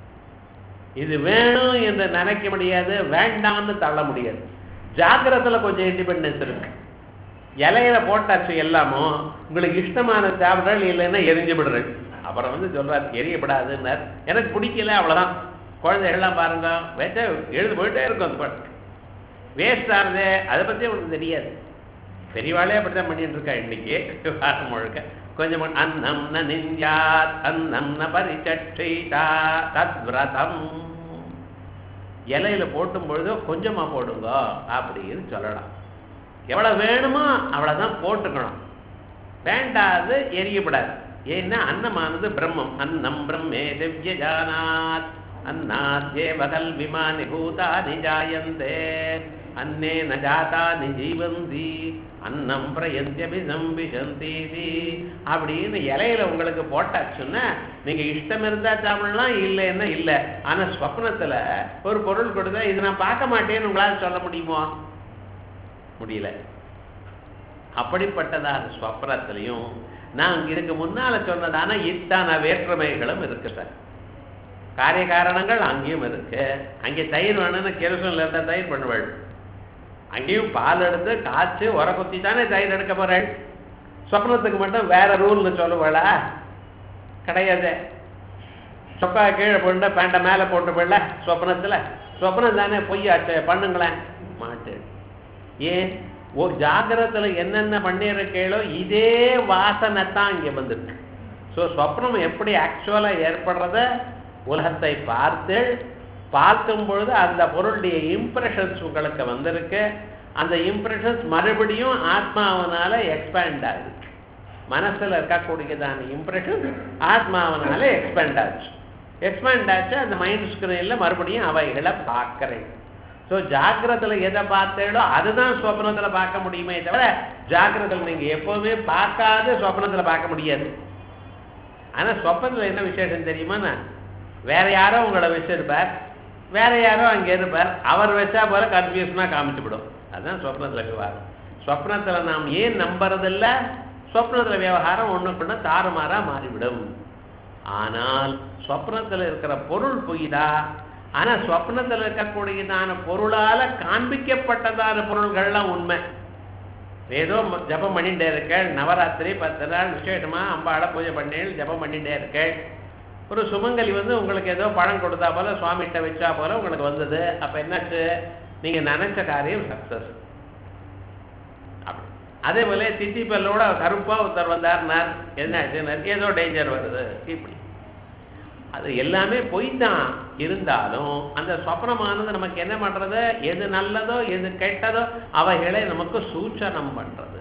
இது வேணும் என்று நினைக்க முடியாது வேண்டாம்னு தள்ள முடியாது ஜாக்கிரத்துல கொஞ்சம் இண்டிபெண்டன்ஸ் இருக்கு இலையில போட்டாச்சு எல்லாமும் உங்களுக்கு இஷ்டமான சாப்பிட்றல் இல்லைன்னா எரிஞ்சு விடுறேன் அப்புறம் வந்து சொல்றாரு எரியப்படாதுன்னார் எனக்கு பிடிக்கல அவ்வளவுதான் குழந்தைகள்லாம் பாருங்க வச்சா எழுது போயிட்டே இருக்கும் அந்த பாட்டு வேஸ்ட் ஆகுது அதை பத்தி உனக்கு தெரியாது பெரியவாளே அப்படித்தான் பண்ணிட்டு இருக்கா இன்னைக்கு வாரம் முழுக்க கொஞ்சம் அன்னம் ந நிஞ்சாத் அன்னம் ந பரிச்சட்டா தத் விரதம் இலையில போட்டும் பொழுதோ கொஞ்சமா போடுங்க அப்படின்னு சொல்லலாம் எவ்வளவு வேணுமோ அவ்வளவுதான் போட்டுக்கணும் வேண்டாது எரியப்படாது ஏன்னா அன்னமானது பிரம்மம் அன்னம் பிரம்மே திவ்ய ஜானாத் அன்னாத்யே வகல் விமானி பூதானி ஜாயந்தே அன்னே ந ஜாதானி ஜீவந்தி அன்னம் பிரயந்தியபி சம்பிஷந்தீதி அப்படின்னு இலையில உங்களுக்கு போட்டாச்சுன்னா நீங்க இஷ்டம் இருந்தா சாப்பிடலாம் இல்லைன்னா இல்லை ஆனா ஸ்வப்னத்துல ஒரு பொருள் கொடுத்தா இது நான் பார்க்க மாட்டேன்னு உங்களால சொல்ல முடியுமோ முடியல அப்படிப்பட்டதான ஸ்வப்னத்திலையும் நான் இதுக்கு முன்னால சொன்னதான இத்தான வேற்றுமைகளும் இருக்கு சார் காரிய காரணங்கள் அங்கேயும் இருக்கு அங்கே தயிர் வேணும்னு கிரசனில் இருந்தால் தயிர் பண்ணுவாள் அங்கேயும் பால் எடுத்து காய்ச்சி உர குத்தி தானே தயிர் எடுக்க போறாள் சொப்னத்துக்கு மட்டும் வேற ரூல்னு சொல்லுவாளா கிடையாது சொக்கா கீழே போட்டு பேண்ட மேலே போட்டு போயிடல சொப்னத்தில் சொப்னம் தானே பொய்யாச்சு பண்ணுங்களேன் மாட்டு ஏன் ஓ ஜாகிரத்தில் என்னென்ன பண்ணியிருக்கீங்களோ இதே வாசனை தான் இங்கே வந்திருக்கு ஸோ ஸ்வப்னம் எப்படி ஆக்சுவலாக ஏற்படுறத உலகத்தை பார்த்து பார்க்கும் பொழுது அந்த பொருளுடைய இம்ப்ரெஷன்ஸ் உங்களுக்கு வந்திருக்கு அந்த இம்ப்ரெஷன்ஸ் மறுபடியும் ஆத்மாவனால எக்ஸ்பேண்ட் ஆகுது மனசுல இருக்கக்கூடியதான இம்ப்ரெஷன் ஆத்மாவனால எக்ஸ்பேண்ட் ஆச்சு எக்ஸ்பேண்ட் ஆச்சு அந்த மைண்ட் ஸ்கிரீனில் மறுபடியும் அவைகளை பார்க்குறேன் ஸோ ஜாக்கிரத்தில் எதை பார்த்தேடோ அதுதான் சொப்னத்தில் பார்க்க முடியுமே தவிர ஜாக்கிரத்தில் நீங்கள் எப்போவுமே பார்க்காத சொப்னத்தில் பார்க்க முடியாது ஆனால் சொப்பனத்தில் என்ன விசேஷம் தெரியுமா வேற யாரோ உங்களை வச்சிருப்பார் வேற யாரோ அங்கே இருப்பார் அவர் வச்சா போல கன்ஃபியூஷனாக காமிச்சுவிடும் அதுதான் சொப்னத்தில் விவகாரம் சொப்னத்தில் நாம் ஏன் நம்புறதில்ல சொப்னத்தில் விவகாரம் ஒன்றுக்குள்ள தாறுமாறாக மாறிவிடும் ஆனால் சொப்னத்தில் இருக்கிற பொருள் பொய்தா ஆனால் சொப்னத்தில் இருக்கக்கூடியதான பொருளால் காண்பிக்கப்பட்டதான பொருள்கள்லாம் உண்மை ஏதோ ம- ஜெபம் பண்ணிட்டே இருக்கேள் நவராத்திரி பத்து நாள் விசேஷமா அம்பாளை பூஜை பண்ணேள் ஜெபம் பண்ணிட்டே இருக்கேள் ஒரு சுமங்கலி வந்து உங்களுக்கு ஏதோ பழம் கொடுத்தா போல சுவாமிகிட்ட வச்சா போல உங்களுக்கு வந்தது அப்ப என்னாச்சு நீங்க நினைச்ச காரியம் சக்சஸ் அதே போல தித்திப்பல்லோட கருப்பா ஒருத்தர் வந்தார்னார் என்னாச்சு ஏதோ டேஞ்சர் வருது இப்படி அது எல்லாமே பொய் தான் இருந்தாலும் அந்த சொப்னமானது நமக்கு என்ன பண்றது எது நல்லதோ எது கெட்டதோ அவைகளை நமக்கு சூச்சனம் பண்றது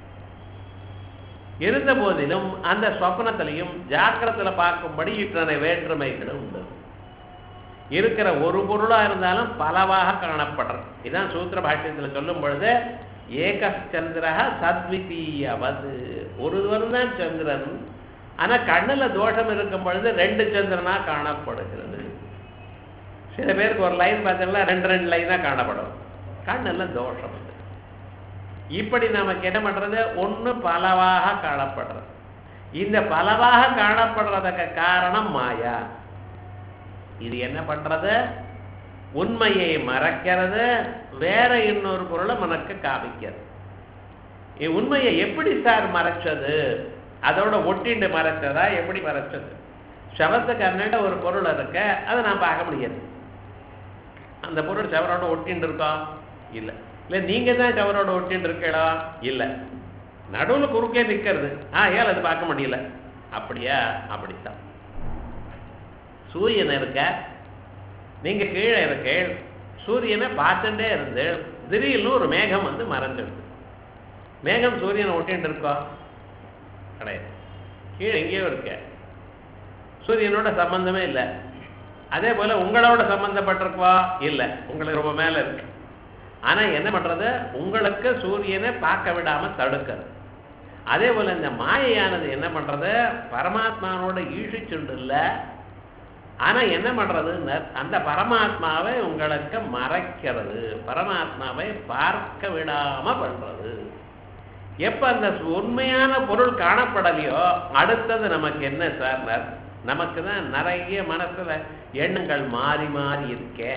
இருந்த போதிலும் அந்த சொப்னத்திலையும் ஜாக்கிரத்துல பார்க்கும்படி இத்தனை வேற்றுமைகளும் உண்டு இருக்கிற ஒரு பொருளா இருந்தாலும் பலவாக காணப்படுறது இதான் சூத்திர பாஷ்யத்துல சொல்லும் பொழுது ஏகச்சந்திரக சத்விதீயவது ஒருவர் தான் சந்திரன் ஆனா கண்ணுல தோஷம் இருக்கும் பொழுது ரெண்டு சந்திரனா காணப்படுகிறது சில பேருக்கு ஒரு லைன் பார்த்தீங்கன்னா ரெண்டு ரெண்டு லைனா காணப்படும் கண்ணுல தோஷம் இது. இப்படி நமக்கு என்ன பண்றது ஒண்ணு பலவாக காணப்படுறது இந்த பலவாக காணப்படுறதுக்கு காரணம் மாயா இது என்ன பண்றது உண்மையை மறைக்கிறது வேற இன்னொரு பொருளை மனக்கு காமிக்கிறது இ- உண்மையை எப்படி சார் மறைச்சது அதோட ஒட்டிண்டு மறைச்சதா எப்படி மறைச்சது சவத்துக்கு அண்ணாண்ட ஒரு பொருள் இருக்க அதை நான் பார்க்க முடியாது அந்த பொருள் சவரோட ஒட்டின்னு இருக்கா இல்ல இல்ல நீங்க தான் சவரோட ஒட்டின்னு இருக்கீங்களா இல்ல நடுவுல குறுக்கே நிக்கிறது ஆ ஏன் அது பார்க்க முடியல அப்படியா அப்படித்தான் சூரியன் இருக்க நீங்க கீழே இருக்க சூரியனை பார்த்துட்டே இருந்து திடீர்னு ஒரு மேகம் வந்து மறைஞ்சிடுது மேகம் சூரியனை ஒட்டிட்டு இருக்கா கிடையாது கீழே எங்கேயோ இருக்க சூரியனோட சம்பந்தமே இல்லை அதே போல உங்களோட சம்பந்தப்பட்டிருக்கா இல்லை உங்களுக்கு ரொம்ப மேல இருக்கு ஆனா என்ன பண்றது உங்களுக்கு சூரியனை பார்க்க விடாம தடுக்கிறது அதே போல இந்த மாயையானது என்ன பண்றது பரமாத்மானோட ஈழிச்சுண்டு இல்ல ஆனா என்ன பண்றதுன்னு அந்த பரமாத்மாவை உங்களுக்கு மறைக்கிறது பரமாத்மாவை பார்க்க விடாம பண்றது எப்ப அந்த உண்மையான பொருள் காணப்படலையோ அடுத்தது நமக்கு என்ன சார் நமக்கு தான் நிறைய மனசுல எண்ணங்கள் மாறி மாறி இருக்கே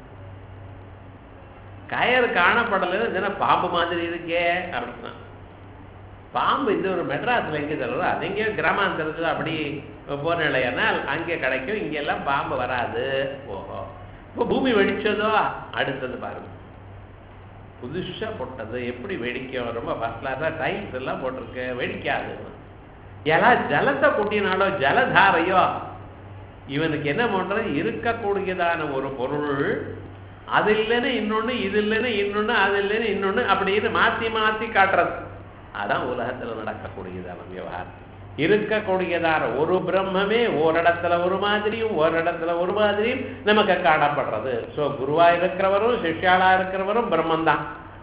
கயறு காணப்படலைன்னு இதுனா பாம்பு மாதிரி இருக்கே அப்படின்னா பாம்பு இது ஒரு மெட்ராஸ்ல எங்கே தருவோம் அது எங்கேயோ கிராமாந்தரத்தில் அப்படி போனால் அங்கே கிடைக்கும் இங்கெல்லாம் பாம்பு வராது ஓஹோ இப்போ பூமி வெடிச்சதோ அடுத்தது பாருங்க புதுசா போட்டது எப்படி வெடிக்கும் ரொம்ப ஃபர்ஸ்ட் கிளாஸாக டைல்ஸ் எல்லாம் போட்டிருக்கு வெடிக்காது எல்லா ஜலத்தை கொட்டினாலோ ஜலதாரையோ இவனுக்கு என்ன பண்றது இருக்கக்கூடியதான ஒரு பொருள் அது இல்லைன்னு இன்னொன்னு இது இல்லைன்னு இன்னொன்னு அது இல்லைன்னு இன்னொன்னு அப்படின்னு மாத்தி மாத்தி காட்டுறது அதான் உலகத்துல நடக்கக்கூடியதான விவகாரம் இருக்கக்கூடியதான ஒரு பிரம்மமே ஓரிடத்துல ஒரு மாதிரியும் ஓரிடத்துல ஒரு மாதிரியும் நமக்கு காணப்படுறது ஸோ குருவா இருக்கிறவரும் சிஷ்யாளா இருக்கிறவரும் பிரம்மந்தான்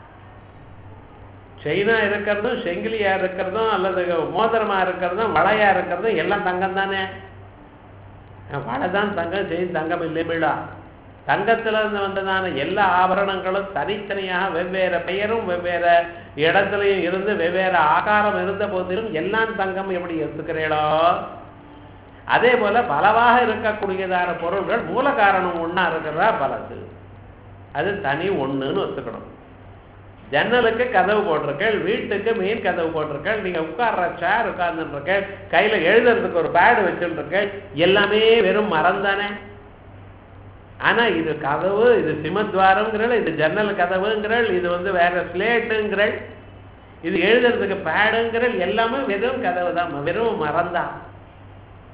செயினா இருக்கிறதும் செங்கிலியா இருக்கிறதும் அல்லது மோதிரமா இருக்கிறதும் வளையா இருக்கிறதும் எல்லாம் தங்கம் தானே வளை தான் தங்கம் செயின் தங்கம் இல்லைமிழா தங்கத்துல இருந்து வந்ததான எல்லா ஆபரணங்களும் தனித்தனியாக வெவ்வேறு பெயரும் வெவ்வேறு இடத்துலையும் இருந்து வெவ்வேறு ஆகாரம் இருந்த போதிலும் எல்லாம் தங்கம் எப்படி எடுத்துக்கிறீங்களோ அதே போல பலவாக இருக்கக்கூடியதான பொருள்கள் மூல காரணம் ஒண்ணா இருக்கிறதா பலது அது தனி ஒண்ணுன்னு ஒத்துக்கணும் ஜன்னலுக்கு கதவு போட்டிருக்கேள் வீட்டுக்கு மெயின் கதவு போட்டிருக்கேள் நீங்க உட்கார்ற சேர் உட்கார்ந்துருக்கேள் கையில எழுதுறதுக்கு ஒரு பேடு வச்சுருக்கேள் எல்லாமே வெறும் மரம் தானே ஆனா இது கதவு இது சிமத்வாரங்கிறள் இது ஜன்னல் கதவுங்கிறள் இது வந்து வேற ஸ்லேட்டுங்கிறள் இது எழுதுறதுக்கு பேடுங்கிறள் எல்லாமே வெறும் கதவு தான் வெறும் மரம் தான்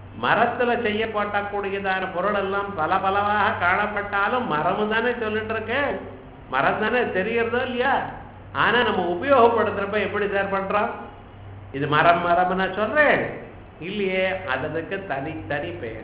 மரத்துல செய்யப்பட்டக்கூடியதான பொருள் எல்லாம் பல பலவாக காணப்பட்டாலும் மரமு தானே சொல்லிட்டு இருக்கு மரம் தானே தெரியறதோ இல்லையா ஆனா நம்ம உபயோகப்படுத்துறப்ப எப்படி சார் பண்றோம் இது மரம் மரம் நான் சொல்றேன் இல்லையே அதற்கு தனித்தனி பெயர்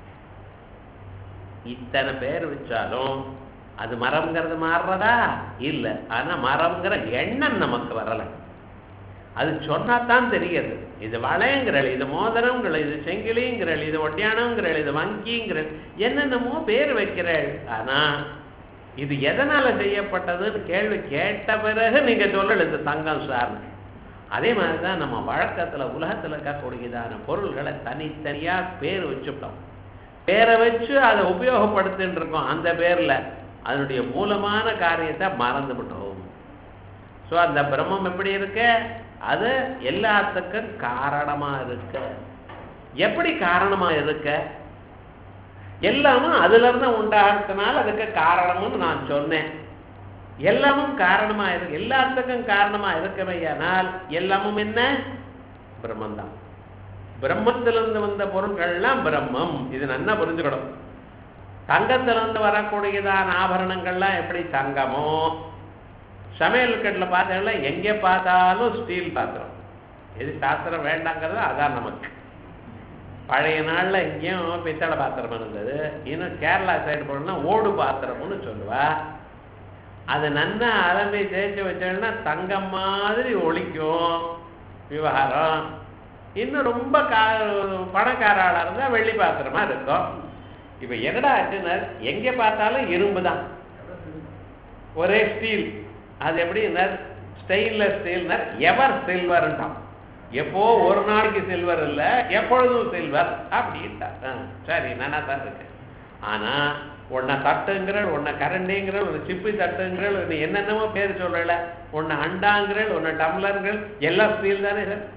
இத்தனை பேர் வச்சாலும் அது மரம்ங்கிறது மாறுறதா இல்லை ஆனா மரம்ங்கிற எண்ணம் நமக்கு வரலை அது சொன்னாதான் தெரியுது இது வளையங்கிறள் இது மோதிரங்கிறள் இது செங்கிலிங்கிறள் இது ஒட்டியானங்கிறள் இது வங்கிங்கிறள் என்னென்னமோ பேர் வைக்கிறள் ஆனா இது எதனால செய்யப்பட்டதுன்னு கேள்வி கேட்ட பிறகு நீங்க சொல்லல இது தங்கம் சார்னு அதே மாதிரி தான் நம்ம வழக்கத்துல உலகத்துல இருக்கக்கூடியதான பொருள்களை தனித்தனியா பேர் வச்சுட்டோம் பேரை வச்சு அதை உபயோகப்படுத்தின்னு இருக்கோம் அந்த பேர்ல அதனுடைய மூலமான காரியத்தை மறந்து விட்டோம் ஸோ அந்த பிரம்மம் எப்படி இருக்கு அது எல்லாத்துக்கும் காரணமா இருக்க எப்படி காரணமா இருக்க எல்லாமும் அதுல இருந்து உண்டாகிறதுனால அதுக்கு காரணம்னு நான் சொன்னேன் எல்லாமும் காரணமா இருக்கு எல்லாத்துக்கும் காரணமா இருக்கவையானால் எல்லாமும் என்ன பிரம்மந்தான் பிரம்மத்திலிருந்து வந்த பொருட்கள்லாம் பிரம்மம் இது நல்லா புரிஞ்சுக்கணும் தங்கத்திலிருந்து வரக்கூடியதான ஆபரணங்கள்லாம் எப்படி தங்கமோ சமையல் கட்டில் பார்த்தீங்கன்னா எங்கே பார்த்தாலும் ஸ்டீல் பாத்திரம் எது சாஸ்திரம் வேண்டாங்கிறது அதான் நமக்கு பழைய நாள்ல எங்கேயும் பித்தளை பாத்திரம் இருந்தது இன்னும் கேரளா சைடு போனோம்னா ஓடு பாத்திரம்னு சொல்லுவா அதை நன்னா அலம்பி தேய்ச்சி வச்சோம்னா தங்கம் மாதிரி ஒழிக்கும் விவகாரம் இன்னும் ரொம்ப கா பணக்கார ஆளா இருந்தா வெள்ளி பாத்திரமா இருக்கும் இப்ப என்னடா ஆச்சுன்னா எங்க பார்த்தாலும் இரும்பு தான் ஒரே ஸ்டீல் அது எப்படின்னா ஸ்டெயின்லெஸ் ஸ்டீல்னா எவர் சில்வர்ன்றான் எப்போ ஒரு நாளைக்கு சில்வர் இல்ல எப்பொழுதும் சில்வர் அப்படின்ட்டா ஆ, சரி நல்லா தான் இருக்கு ஆனா உன்னை தட்டுங்கிற உன்னை கரண்டிங்கிற ஒரு சிப்பி தட்டுங்கிற ஒன்று என்னென்னமோ பேர் சொல்லல உன்னை அண்டாங்கிற உன்னை டம்ளருங்கள் எல்லாம் ஸ்டீல் தானே சார்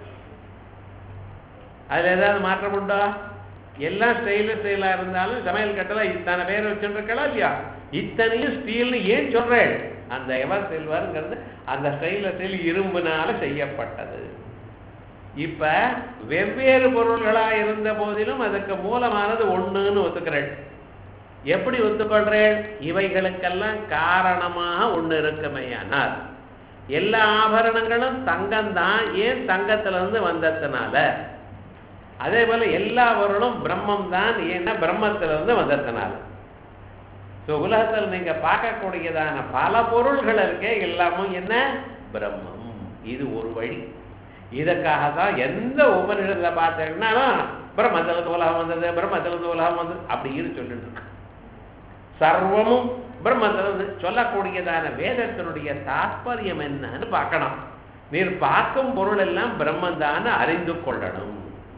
அதுல ஏதாவது மாற்றம் உண்டா எல்லாம் ஸ்டைலு ஸ்டைலா இருந்தாலும் சமையல் கட்டல இத்தனை பேர் வச்சுருக்கலாம் இல்லையா இத்தனையும் ஸ்டீல்னு ஏன் சொல்றேன் அந்த எவர் சில்வர்ங்கிறது அந்த ஸ்டைல ஸ்டைல் இரும்புனால செய்யப்பட்டது இப்ப வெவ்வேறு பொருள்களா இருந்த போதிலும் அதுக்கு மூலமானது ஒண்ணுன்னு ஒத்துக்கிறேன் எப்படி ஒத்துக்கொள்றேன் இவைகளுக்கெல்லாம் காரணமாக ஒண்ணு இருக்குமையானால் எல்லா ஆபரணங்களும் தங்கம் தான் ஏன் தங்கத்துல இருந்து வந்ததுனால அதே போல எல்லா பொருளும் பிரம்மம் தான் ஏன்னா பிரம்மத்துல இருந்து வந்ததுனால ஸோ உலகத்தில் நீங்க பார்க்கக்கூடியதான பல பொருள்கள் இருக்கே எல்லாமும் என்ன பிரம்மம் இது ஒரு வழி இதற்காக தான் எந்த உபனிஷத்துல பார்த்தீங்கன்னாலும் பிரம்மத்திலிருந்து உலகம் வந்தது பிரம்மத்திலிருந்து உலகம் வந்தது அப்படின்னு சொல்லிட்டு இருக்கு சர்வமும் பிரம்மத்திலிருந்து சொல்லக்கூடியதான வேதத்தினுடைய தாற்பயம் என்னன்னு பார்க்கணும் நீர் பார்க்கும் பொருள் எல்லாம் பிரம்மந்தான்னு அறிந்து கொள்ளணும்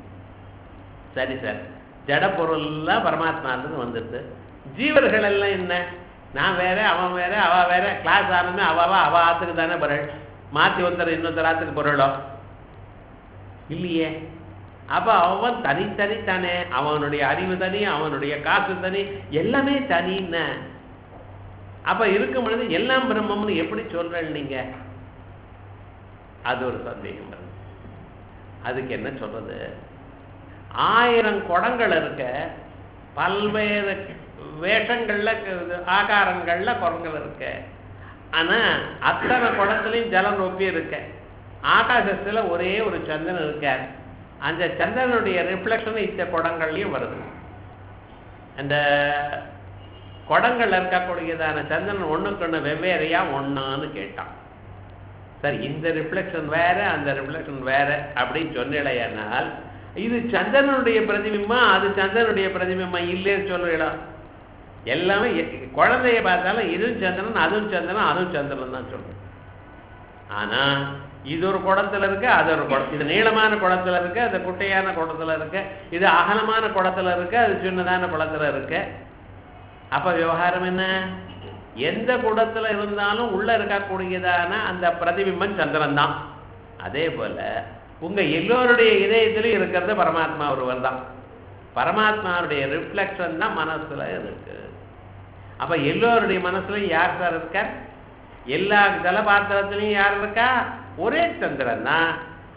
சரி சார் ஜட பொருள்லாம் பரமாத்மாவிலிருந்து வந்துடுது ஜீவர்கள் எல்லாம் என்ன நான் வேற அவன் வேற அவ வேற கிளாஸ் ஆனமே அவாவா அவ ஆத்துக்கு தானே பொருள் மாத்தி ஒருத்தர் இன்னொருத்தர் ஆத்துக்கு பொருளோ இல்லையே அப்ப அவன் தனித்தனி தானே அவனுடைய அறிவு தனி அவனுடைய காசு தனி எல்லாமே தனின்னு அப்ப இருக்கும் பொழுது எல்லாம் பிரம்மம்னு எப்படி சொல்றேன் நீங்க அது ஒரு சந்தேகம் வருது அதுக்கு என்ன சொல்றது ஆயிரம் குடங்கள் இருக்க பல்வேறு வேஷங்கள்ல க- ஆகாரங்கள்ல குடங்கள் இருக்க ஆனா அத்தனை குடத்துலயும் ஜலம் ரொப்பி இருக்க ஆகாசத்துல ஒரே ஒரு சந்திரன் இருக்க அந்த சந்திரனுடைய ரிஃப்ளெக்ஷன் இந்த குடங்கள்லயும் வருது அந்த குடங்கள்ல இருக்கக்கூடியதான சந்திரன் ஒண்ணுக்கு ஒண்ணு வெவ்வேறையா ஒண்ணான்னு கேட்டான் சரி இந்த ரிஃப்ளெக்ஷன் வேற அந்த ரிஃப்ளெக்ஷன் வேற அப்படின்னு சொன்னீழையானால் இது சந்திரனுடைய பிரதிபிம்பம் அது சந்திரனுடைய பிரதிபிம்பம் இல்லைன்னு சொல்றீங்களா எல்லாமே எ- குழந்தைய பார்த்தாலும் இதுவும் சந்திரன் அதுவும் சந்திரன் அதுவும் சந்திரன் தான் சொல்றேன் ஆனா இது ஒரு குடத்துல இருக்கு அது ஒரு குடம் இது நீளமான குடத்துல இருக்கு அது குட்டையான குடத்துல இருக்கு இது அகலமான குடத்துல இருக்கு அது சின்னதான குடத்துல இருக்கு அப்ப விவகாரம் என்ன எந்த குடத்துல இருந்தாலும் உள்ள இருக்கக்கூடியதான அந்த பிரதிபிம்பம் சந்திரன் தான் அதே போல உங்க எல்லோருடைய இதயத்திலும் இருக்கிறது பரமாத்மா ஒருவர் தான் பரமாத்மாவுடைய ரிஃப்ளெக்ஷன் தான் மனசுல இருக்கு அப்ப எல்லோருடைய மனசுலயும் யார் சார் இருக்கார் எல்லா ஜலபாத்திரத்திலையும் யார் இருக்கா ஒரே சந்திரன் தான்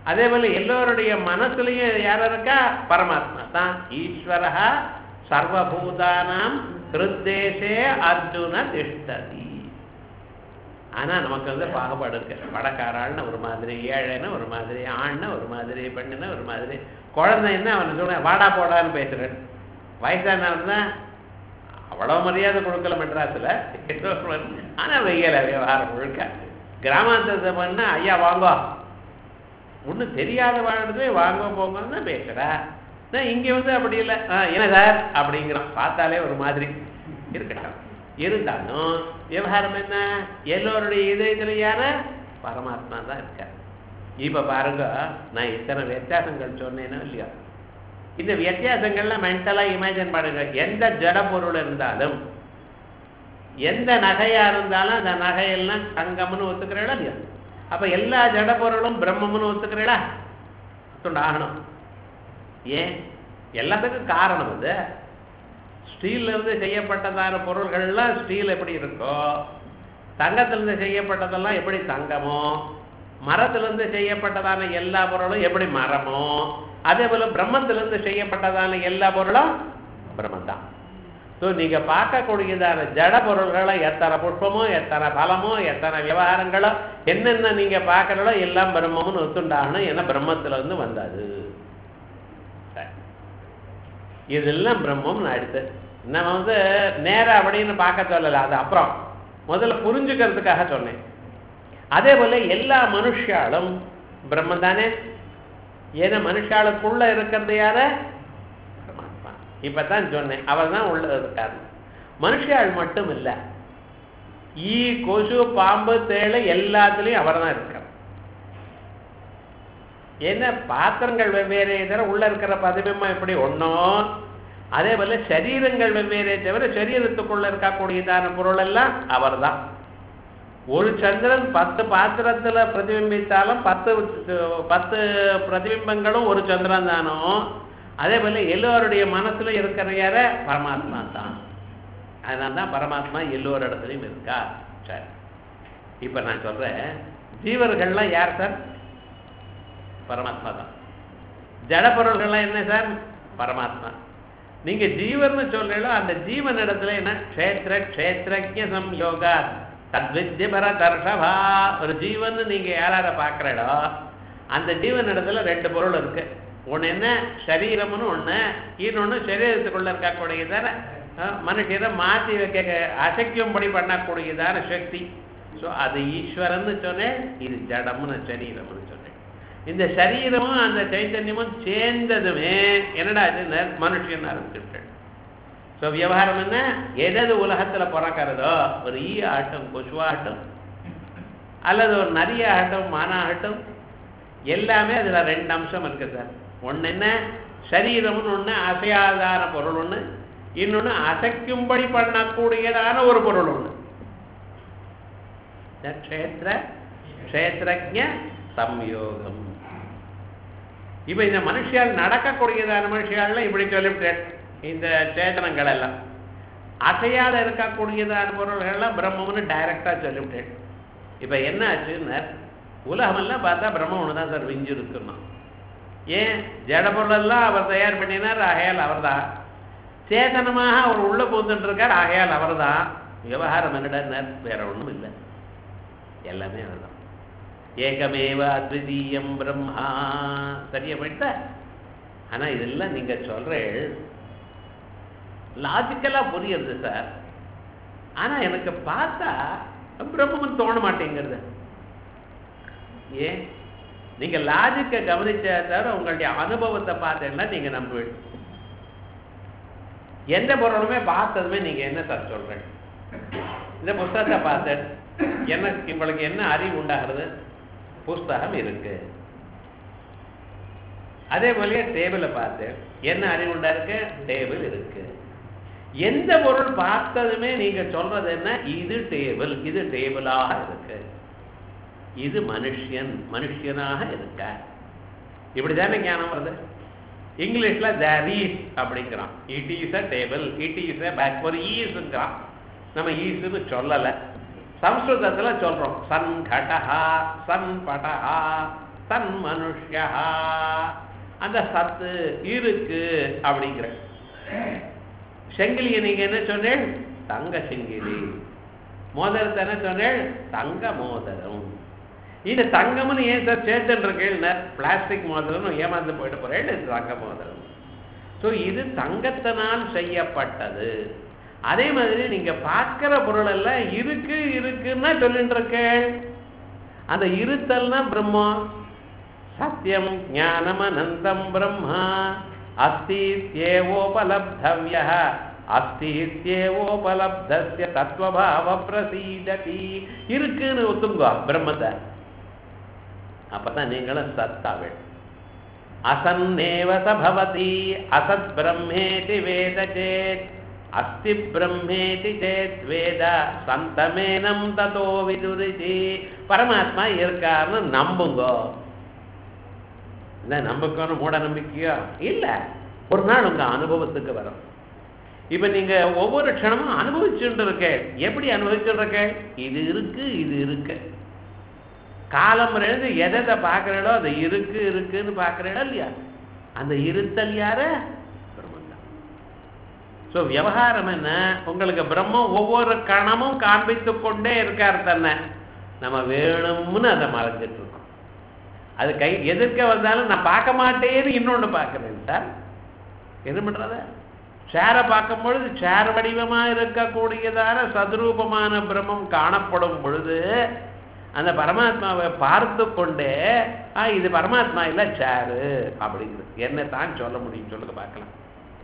அதே போல எல்லோருடைய மனசுலயும் யார் இருக்கா பரமாத்மா தான் ஈஸ்வரா சர்வபூதானாம் ஹிருத்தேசே அர்ஜுன திஷ்டதி ஆனா நமக்கு வந்து பாகுபாடு இருக்கு படக்காராள்னு ஒரு மாதிரி ஏழைன்னு ஒரு மாதிரி ஆண்னு ஒரு மாதிரி பெண்ணுன்னு ஒரு மாதிரி குழந்தை என்ன அவனை சொல்ற வாடா போடான்னு பேசுறேன் வயசானவன் தான் அவ்வளவு மரியாதை கொடுக்கல மெட்ராஸ்ல ஏதோ ஒரு மாதிரி. ஆனா வெய்யல விவகாரம் முழுக்க கிராமாந்தரத்தை பண்ணா ஐயா வாங்கோ ஒன்றும் தெரியாத வாழ்றது வாங்க போங்கன்னு தான் பேசுறா நான் இங்க வந்து அப்படி இல்லை ஆ என்ன சார் அப்படிங்கிறான் பார்த்தாலே ஒரு மாதிரி இருக்கட்டும் இருந்தாலும் விவகாரம் என்ன எல்லோருடைய இதயத்துல யார பரமாத்மா தான் இருக்கார் இப்ப பாருங்க நான் இத்தனை வித்தியாசங்கள் சொன்னேனோ இல்லையா இந்த வித்தியாசங்கள்லாம் மென்டலா இமேஜின் பண்ணுங்க எந்த ஜட பொருள் இருந்தாலும் எந்த நகையா இருந்தாலும் அந்த நகையெல்லாம் தங்கம்னு ஒத்துக்கிறீங்களா இல்லையா அப்ப எல்லா ஜட பொருளும் பிரம்மம்னு ஒத்துக்கிறீங்களா ஆகணும் ஏன் எல்லாத்துக்கும் காரணம் அது ஸ்டீல்ல இருந்து செய்யப்பட்டதான பொருள்கள்லாம் ஸ்டீல் எப்படி இருக்கோ தங்கத்திலிருந்து செய்யப்பட்டதெல்லாம் எப்படி தங்கமோ மரத்திலிருந்து செய்யப்பட்டதான எல்லா பொருளும் எப்படி மரமோ அதே போல பிரம்மத்திலிருந்து செய்யப்பட்டதான எல்லா பொருளும் பிரம்மம் தான் ஸோ நீங்க பார்க்கக்கூடியதான ஜட பொருள்களை எத்தனை புஷ்பமோ எத்தனை பலமோ எத்தனை விவகாரங்களோ என்னென்ன நீங்க பார்க்கறதோ எல்லாம் பிரம்மம்னு ஒத்துண்டாகணும் ஏன்னா பிரம்மத்துல இருந்து வந்தது சரி. இதெல்லாம் பிரம்மம் அடுத்து நம்ம வந்து நேரா அப்படின்னு பார்க்க சொல்லல அது அப்புறம் முதல்ல புரிஞ்சுக்கிறதுக்காக சொன்னேன் அதே போல எல்லா மனுஷாலும் பிரம்மம் தானே ஏன்னா மனுஷாளுக்குள்ள இருக்கிறது யார பரமாத்மா இப்பதான் சொன்னேன் அவர் தான் உள்ள இருக்காரு மனுஷாள் மட்டும் இல்ல ஈ கொசு பாம்பு தேளை எல்லாத்துலயும் அவர் தான் இருக்கார் ஏன்னா பாத்திரங்கள் வெவ்வேறே தவிர உள்ள இருக்கிற பதிபிம்பம் எப்படி ஒண்ணோ அதே போல சரீரங்கள் வெவ்வேறே தவிர சரீரத்துக்குள்ள இருக்கக்கூடியதான பொருள் எல்லாம் அவர்தான் ஒரு சந்திரன் பத்து பாத்திரத்துல பிரதிபிம்பித்தாலும் பத்து பத்து பிரதிபிம்பங்களும் ஒரு சந்திரன் தானோ அதே போல எல்லோருடைய மனசுல இருக்கிற யார பரமாத்மா தான் அதனால தான் பரமாத்மா எல்லோரு இடத்துலையும் இருக்கா சரி இப்ப நான் சொல்றேன் ஜீவர்கள்லாம் யார் சார் பரமாத்மா தான் ஜட பொருள்கள்லாம் என்ன சார் பரமாத்மா நீங்க ஜீவன்னு சொல்றீங்களோ அந்த ஜீவன் இடத்துல என்ன க்ஷேத்திர க்ஷேத்திரஜ சம்யோகா தத்வித்ய பர தர்ஷபா ஒரு ஜீவன் நீங்க யாரார பார்க்கறடோ அந்த ஜீவன் இடத்துல ரெண்டு பொருள் இருக்கு ஒண்ணு என்ன சரீரம்னு ஒண்ணு இன்னொன்னு சரீரத்துக்குள்ள இருக்கக்கூடியதான அஹ், மனுஷரை மாற்றி வைக்க அசைக்கும்படி பண்ணக்கூடியதான சக்தி ஸோ அது ஈஸ்வரன்னு சொன்னேன் இது ஜடம்னு சரீரம்னு சொன்னேன் இந்த சரீரமும் அந்த சைத்தன்யமும் சேர்ந்ததுமே என்னடா இது மனுஷன் ஆரம்பிச்சுட்டேன் ஸோ விவகாரம் என்ன எதது உலகத்துல பிறக்கிறதோ ஒரு ஈ ஆகட்டும் கொசுவாகட்டும் அல்லது ஒரு நரிய ஆகட்டும் மானாகட்டும் எல்லாமே அதுல ரெண்டு அம்சம் இருக்கு சார் ஒண்ணு என்ன சரீரம்னு ஒண்ணு அசையாதான பொருள் ஒண்ணு இன்னொன்னு அசைக்கும்படி பண்ணக்கூடியதான ஒரு பொருள் ஒண்ணு க்ஷேத்திர க்ஷேத்திரஜ சம்யோகம் இப்ப இந்த மனுஷியால் நடக்கக்கூடியதான மனுஷியால் இப்படி சொல்லிவிட்டேன் இந்த சேதனங்கள் எல்லாம் அசையாத இருக்கக்கூடியதான பொருள்கள் எல்லாம் பிரம்மம்னு டைரக்டா சொல்லிவிட்டேன் இப்ப என்ன ஆச்சுன்னா உலகமெல்லாம் பார்த்தா பிரம்மம் ஒன்று தான் சார் விஞ்சு இருக்கணும் ஏன் ஜட பொருளெல்லாம் அவர் தயார் பண்ணினார் ஆகையால் அவர்தான் சேதனமாக அவர் உள்ள பூந்துட்டு இருக்கார் ஆகையால் அவர்தான் விவகாரம் என்னடார் வேற ஒண்ணும் இல்லை எல்லாமே அவர்தான் ஏகமேவ அத்விதீயம் பிரம்மா சரியா போயிட்ட ஆனா இதெல்லாம் நீங்க சொல்றேன் லாஜிக்கலா புரியுது சார் ஆனா எனக்கு பார்த்தா பிரம்மம் தோண மாட்டேங்கிறது ஏன் நீங்க லாஜிக்கை கவனிச்ச தவிர உங்களுடைய அனுபவத்தை பார்த்தேன்னா நீங்க நம்புவீங்க எந்த பொருளுமே பார்த்ததுமே நீங்க என்ன சார் சொல்றீங்க இந்த புஸ்தகத்தை பார்த்தேன் என்ன உங்களுக்கு என்ன அறிவு உண்டாகிறது புஸ்தகம் இருக்கு அதே போலயே டேபிளை பார்த்தேன் என்ன அறிவு உண்டா இருக்கு டேபிள் இருக்கு எந்த பொருள் பார்த்ததுமே நீங்க சொல்றது என்ன இது டேபிள் இது டேபிளாக இருக்கு இது மனுஷன் மனுஷனாக இருக்க இப்படிதானே ஞானம் வருது இங்கிலீஷ்ல தேர் ஈஸ் அப்படிங்கிறான் it is a table it is a bag ஒரு ஈஸ்ங்கிறான் நம்ம ஈஸ்னு சொல்லல சம்ஸ்கிருதத்துல சொல்றோம் சன் கடஹா சன் படஹா சன் மனுஷ்யா அந்த சத்து இருக்கு அப்படிங்கிற செங்கிலியை நீங்க என்ன சொன்னேன் தங்க செங்கிலி மோதிரத்தை என்ன சொன்னேன் தங்க மோதிரம் இந்த தங்கம்னு ஏன் சார் சேர்த்துன்னு இருக்கேன் பிளாஸ்டிக் மோதிரம் ஏமாந்து போயிட்டு போறேன் இது தங்க மோதிரம் ஸோ இது தங்கத்தினால் செய்யப்பட்டது அதே மாதிரி நீங்க பார்க்கிற பொருள் எல்லாம் இருக்கு இருக்குன்னா சொல்லிட்டு இருக்கேன் அந்த இருத்தல்னா பிரம்மம் சத்தியம் ஞானம் அனந்தம் பிரம்மா அஸ்தித்யேவோபலப்தவ்ய அஸ்தித்யேவோபலப்தஸ்ய தத்துவபாவ பிரசீததி இருக்குன்னு ஒத்துங்கோ பிரம்மத்தை அப்பதான் நீங்களும் சத்தாவில் அசன்னேவ சபவதி அசத் பிரம்மேதி வேத சேத் அஸ்தி பிரம்மேதி சேத் வேத சந்தமேனம் ததோ விதுரிதி பரமாத்மா இருக்காருன்னு நம்புங்கோ இல்லை நம்பிக்கைன்னு மூட நம்பிக்கையோ இல்லை ஒரு நாள் உங்க அனுபவத்துக்கு வரும் இப்ப நீங்க ஒவ்வொரு க்ஷணமும் அனுபவிச்சுட்டு இருக்க எப்படி அனுபவிச்சுட்டு இருக்க இது இருக்கு இது இருக்கு காலம் இருந்து எதை எதை பார்க்குறீங்களோ அது இருக்கு இருக்குன்னு பார்க்குறீங்களா இல்லையா அந்த இருத்தல் யாரு பிரம்மன் தான் ஸோ விவகாரம் என்ன உங்களுக்கு பிரம்மம் ஒவ்வொரு கணமும் காண்பித்து கொண்டே இருக்கார் தன்னை நம்ம வேணும்னு அதை மறைஞ்சிட்டு இருக்கோம் அது கை எதிர்க்க வந்தாலும் நான் பார்க்க மாட்டேன்னு இன்னொன்று பார்க்குறேன் சார் என்ன பண்ணுறத சேரை பார்க்கும் பொழுது சேர் வடிவமாக இருக்கக்கூடியதான சதுரூபமான பிரம்மம் காணப்படும் பொழுது அந்த பரமாத்மாவை பார்த்து கொண்டே ஆ இது பரமாத்மா இல்லை சேரு அப்படிங்கிறது என்ன தான் சொல்ல முடியும் சொல்லுங்க பார்க்கலாம்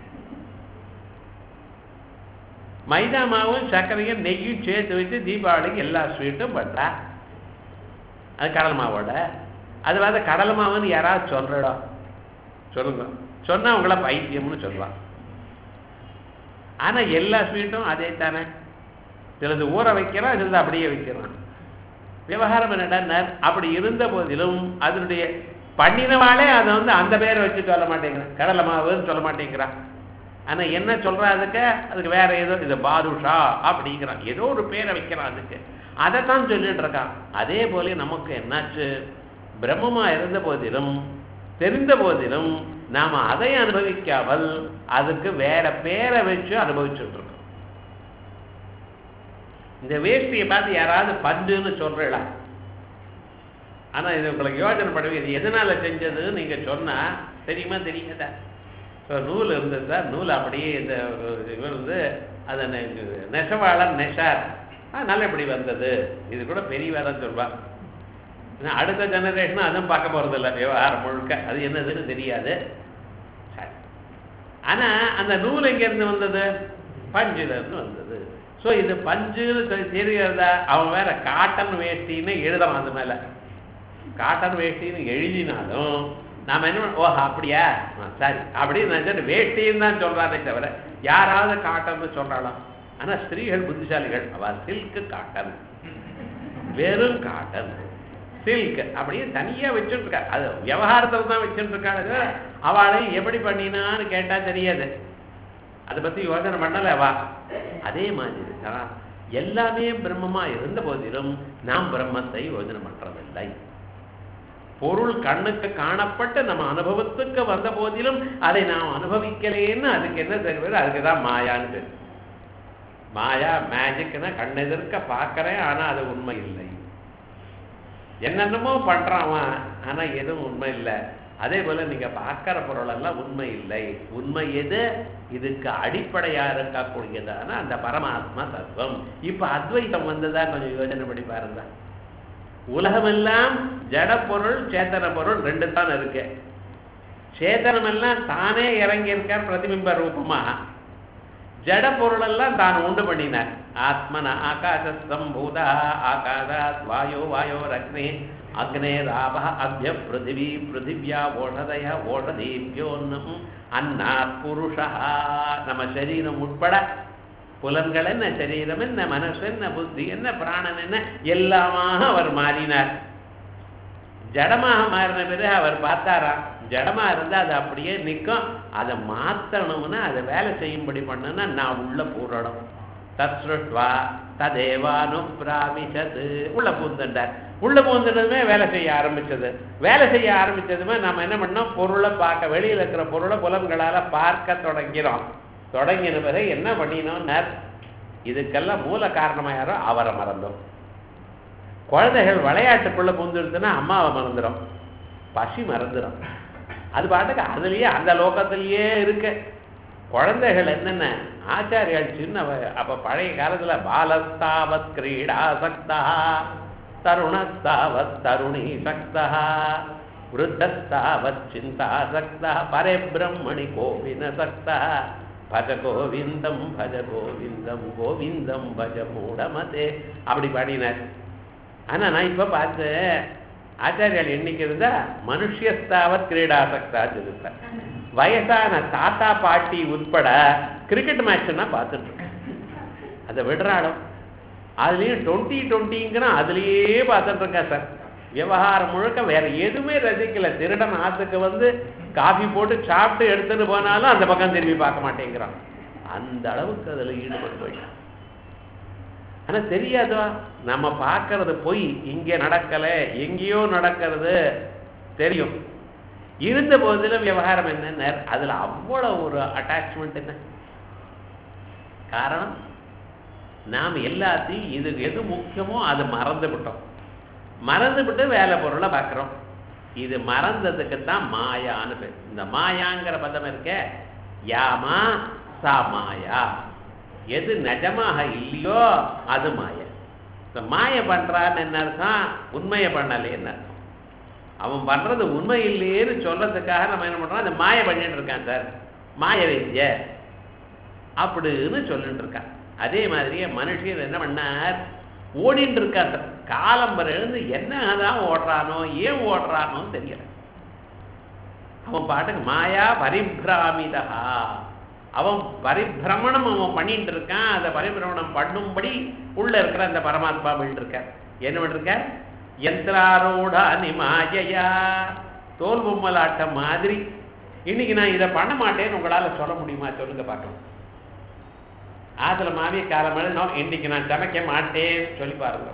மைதா மாவும் சர்க்கரையும் நெய்யும் சேர்த்து வச்சு தீபாவளிக்கு எல்லா ஸ்வீட்டும் பண்ணுறா அது கடல் மாவோட அது வந்து கடல் மாவுன்னு யாராவது சொல்றடா சொல்லுங்க சொன்னா உங்களை பைத்தியம்னு சொல்லுவான் ஆனா எல்லா ஸ்வீட்டும் அதே தானே சிலது ஊற வைக்கிறான் சிலது அப்படியே வைக்கிறான் விவகாரம் என்னடா அப்படி இருந்த போதிலும் அதனுடைய பண்ணினவாளே அதை வந்து அந்த பேரை வச்சு சொல்ல மாட்டேங்கிறான் கடலை மாவுன்னு சொல்ல மாட்டேங்கிறான் ஆனா என்ன சொல்றா அதுக்கு அதுக்கு வேற ஏதோ இது பாதுஷா அப்படிங்கிறான் ஏதோ ஒரு பேரை வைக்கிறான் அதுக்கு அதைத்தான் சொல்லிட்டு இருக்கான் அதே போல நமக்கு என்னாச்சு பிரம்மமா இருந்த போதிலும் தெரிந்த போதிலும் நாம அதை அனுபவிக்காமல் அதுக்கு வேற பேரை வச்சு அனுபவிச்சுட்டு இருக்கோம் இந்த வேஷ்டியை பார்த்து யாராவது பஞ்சுன்னு சொல்றீங்களா ஆனா இது உங்களுக்கு யோஜனை பண்ணுவீங்க இது எதனால செஞ்சதுன்னு நீங்க சொன்னா தெரியுமா தெரியாதா ஸோ நூல் இருந்தது சார் நூல் அப்படியே இந்த இவர் வந்து அதை நெசவாளர் நெஷார் அதனால இப்படி வந்தது இது கூட பெரிய வேலை சொல்வா ஏன்னா அடுத்த ஜெனரேஷன் அதுவும் பார்க்க போறது இல்லை விவகாரம் முழுக்க அது என்னதுன்னு தெரியாது சரி ஆனா அந்த நூல் எங்கேருந்து வந்தது பஞ்சுல இருந்து வந்தது ஸோ இது பஞ்சுன்னு சொல்லி தெரிகிறதா அவன் வேற காட்டன் வேஷ்டின்னு எழுதலாம் அது மேல காட்டன் வேஷ்டின்னு எழுதினாலும் நாம என்ன பண்ண- ஓ அப்படியா ஆ, சரி அப்படின்னு நினைச்சிட்டு வேஷ்டின்னு தான் சொல்றானே தவிர யாராவது காட்டன் சொல்றாளாம் ஆனா ஸ்திரீகள் புத்திசாலிகள் அவ சில்க் காட்டன் வெறும் காட்டன் சில்க் அப்படியே தனியா வச்சுட்டு இருக்கா அது விவகாரத்துல தான் வச்சுட்டு இருக்காங்க அவளை எப்படி பண்ணினான்னு கேட்டா தெரியாது அதை பத்தி யோசனை பண்ணல வா அதே மாதிரி தான் எல்லாமே பிரம்மமா இருந்த போதிலும் நாம் பிரம்மத்தை யோசனை பண்றதில்லை பொருள் கண்ணுக்கு காணப்பட்டு நம்ம அனுபவத்துக்கு வந்த போதிலும் அதை நாம் அனுபவிக்கலேன்னு அதுக்கு என்ன தெரிவது அதுக்கு தான் மாயான்னு பேரு. மாயா மேஜிக்னா கண்ணெதிர்க்க பார்க்கறேன் ஆனா அது உண்மை இல்லை என்னென்னமோ பண்றான் அவன் ஆனா எதுவும் உண்மை இல்லை அதே போல நீங்க பார்க்கிற பொருள் எல்லாம் உண்மை இல்லை உண்மை எது இதுக்கு அடிப்படையா இருக்கக்கூடியதான அந்த பரமாத்மா தத்துவம் இப்ப அத்வைத்தம் வந்ததா கொஞ்சம் யோசனை பண்ணி பாருங்க உலகமெல்லாம் ஜட பொருள் சேத்தன பொருள் ரெண்டு தான் இருக்கு சேத்தனம் எல்லாம் தானே இறங்கி இருக்கார் பிரதிபிம்ப ரூபமா ஜட பொருள் எல்லாம் தான் உண்டு பண்ணினார் ஆத்மன ஆகாசஸ்தம்பூதா ஆகாசாத் வாயோ வாயோரக்னே அக்னேராப அப்ய பிருத்திவி பிருத்திவியா ஓஷதய ஓஷதீபியோன்னம் அன்னாத் புருஷா நம்ம சரீரம் உட்பட புலன்கள் என்ன சரீரம் என்ன மனசு என்ன புத்தி என்ன பிராணன் என்ன எல்லாமாக அவர் மாறினார் ஜடமாக மாறின பிறகு அவர் பார்த்தாராம் ஜடமா இருந்தா அது அப்படியே நிற்கும் அதை மாத்தணும்னா அதை வேலை செய்யும்படி பண்ணனா நான் உள்ள பூரணும் தத் சுஷ்வா ததேவானுப்ராவிசது உள்ள பூந்துட்டார் உள்ள பூந்துட்டதுமே வேலை செய்ய ஆரம்பிச்சது வேலை செய்ய ஆரம்பிச்சதுமே நம்ம என்ன பண்ணோம் பொருளை பார்க்க வெளியில இருக்கிற பொருளை புலன்களால பார்க்க தொடங்கிறோம் தொடங்கின பிறகு என்ன பண்ணினோம்னார் இதுக்கெல்லாம் மூல காரணமா யாரோ அவரை மறந்தோம் குழந்தைகள் விளையாட்டுக்குள்ள பூந்துடுச்சுன்னா அம்மாவை மறந்துடும் பசி மறந்துடும் அது பாட்டுக்கு அதுலயே அந்த லோகத்திலேயே இருக்கு குழந்தைகள் என்னென்ன ஆச்சாரியால் சின்ன வ- அப்ப பழைய காலத்துல பாலஸ்தாவத் கிரீடாசக்தா தருணஸ்தாவத் தருணி சக்தா விருத்தஸ்தாவத் சிந்தாசக்தா பரே பிரம்மணி கோவின சக்தா பஜ கோவிந்தம் பஜ கோவிந்தம் கோவிந்தம் பஜ மூடமதே அப்படி பாடினார் ஆனா நான் இப்ப பார்த்து ஆச்சாரியால் எண்ணிக்கை இருந்தா மனுஷஸ்தாவத் கிரீடாசக்தா சொல்லிருப்பேன் வயசான தாத்தா பாட்டி உட்பட கிரிக்கெட் மேட்ச்னா பார்த்துட்டு இருக்கேன் அதை விடுறாடும் அதுலயும் டுவெண்ட்டி டுவெண்ட்டிங்கிறான் அதுலயே பார்த்துட்டு இருக்கேன் சார் விவகாரம் முழுக்க வேற எதுவுமே ரசிக்கல திருடன் ஆத்துக்கு வந்து காஃபி போட்டு சாப்பிட்டு எடுத்துட்டு போனாலும் அந்த பக்கம் திரும்பி பார்க்க மாட்டேங்கிறான் அந்த அளவுக்கு அதுல ஈடுபட்டு போயிட்டான் ஆனா தெரியாதா நம்ம பார்க்கறது பொய் இங்க நடக்கல எங்கேயோ நடக்கிறது தெரியும் இருந்த போதிலும் விவகாரம் என்ன அதுல அவ்வளவு ஒரு அட்டாச்மெண்ட் என்ன காரணம் நாம் எல்லாத்தையும் இது எது முக்கியமோ அது மறந்து விட்டோம் மறந்து விட்டு வேலை பொருளை பார்க்குறோம் இது மறந்ததுக்கு தான் மாயான்னு பேர் இந்த மாயாங்கிற பதம் இருக்க யாமா சா மாயா எது நிஜமாக இல்லையோ அது மாய இந்த மாய பண்றான்னு என்ன அர்த்தம் உண்மையை பண்ணலைன்னு அர்த்தம் அவன் பண்றது உண்மை இல்லையேன்னு சொல்றதுக்காக நம்ம என்ன பண்றோம் அந்த மாய பண்ணிட்டு இருக்கான் சார் மாய வைத்திய அப்படின்னு சொல்லிட்டு இருக்கான் அதே மாதிரியே மனுஷன் என்ன பண்ணார் ஓடிட்டு இருக்கான் சார் காலம் எழுந்து என்னதான் ஓடுறானோ ஏன் ஓடுறானோ தெரியல அவன் பாட்டுக்கு மாயா பரிபிராமிதா அவன் பரிபிரமணம் அவன் பண்ணிட்டு இருக்கான் அந்த பரிபிரமணம் பண்ணும்படி உள்ள இருக்கிற அந்த பரமாத்மா பண்ணிட்டு இருக்கார் என்ன பண்ணிருக்கார் யந்திராரூட அனிமாயையா தோல் பொம்மலாட்டம் மாதிரி இன்னைக்கு நான் இதை பண்ண மாட்டேன்னு உங்களால சொல்ல முடியுமா சொல்லுங்க பார்க்கலாம் ஆத்துல மாவி காலமேல நான் இன்னைக்கு நான் சமைக்க மாட்டேன் சொல்லி பாருங்க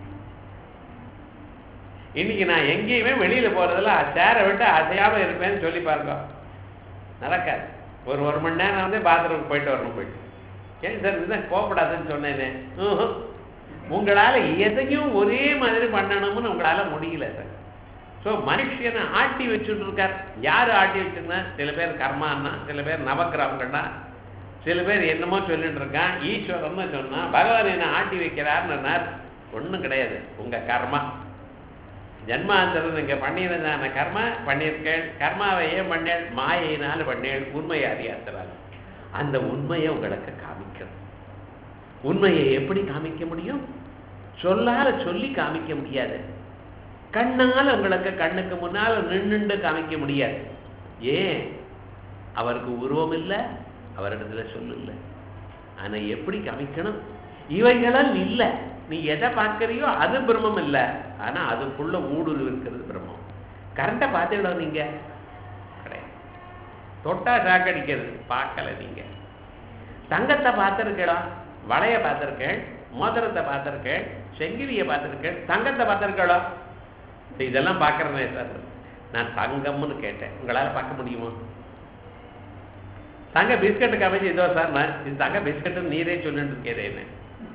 இன்னைக்கு நான் எங்கேயுமே வெளியில போறதில்ல சேரை விட்டு அசையாம இருப்பேன்னு சொல்லி பாருங்க நடக்காது ஒரு ஒரு மணி நேரம் வந்து பாத்ரூம் போயிட்டு வரணும் போயிட்டு ஏன் சார் இதுதான் கோப்படாதுன்னு சொன்னேனே ம்ஹும். உங்களால எதையும் ஒரே மாதிரி பண்ணணும்னு உங்களால முடியல சார் ஸோ மனுஷனை ஆட்டி வச்சுட்டு இருக்கார் யார் ஆட்டி வச்சிருந்தா சில பேர் கர்மான்னா சில பேர் நவக்கிரகங்கள்னா சில பேர் என்னமோ சொல்லிட்டு இருக்கான் ஈஸ்வரன்னு சொன்னா பகவான் என்ன ஆட்டி வைக்கிறார்னு ஒண்ணும் கிடையாது உங்க கர்மா ஜன்மாந்தரம் நீங்க பண்ணியிருந்தான கர்மா பண்ணியிருக்கேன் கர்மாவை ஏன் பண்ணேன் மாயையினால் பண்ணேன் உண்மையை அறியாத்தலால் அந்த உண்மையை உங்களுக்கு காமிக்கணும் உண்மையை எப்படி காமிக்க முடியும் சொல்லால சொல்லி காமிக்க முடியாது கண்ணால் உங்களுக்கு கண்ணுக்கு முன்னால் நின்னுண்டு காமிக்க முடியாது ஏன் அவருக்கு உருவம் இல்லை அவரிடத்துல சொல்லு இல்லை ஆனா எப்படி காமிக்கணும் இவைகளால் இல்லை நீ எதை பார்க்கறியோ அது பிரம்மம் இல்லை ஆனா அதுக்குள்ள ஊடுருவி இருக்கிறது பிரம்மம் கரண்ட்டை பார்த்துக்கிடும் நீங்க கிடையாது தொட்டா சாக்கடிக்கிறது பார்க்கல நீங்க தங்கத்தை பார்த்துருக்கலாம் வளைய பார்த்துருக்கேன் மோதிரத்தை பார்த்துருக்கேன் செங்கிலியை பார்த்துருக்கேன் தங்கத்தை பார்த்துருக்கலோ இதெல்லாம் பார்க்கறனே சார் நான் தங்கம்னு கேட்டேன் உங்களால பார்க்க முடியுமா தங்க பிஸ்கட் காமிச்சு இதோ சார் நான் இது தங்க பிஸ்கட் நீரே சொல்லிட்டு இருக்கேன் என்ன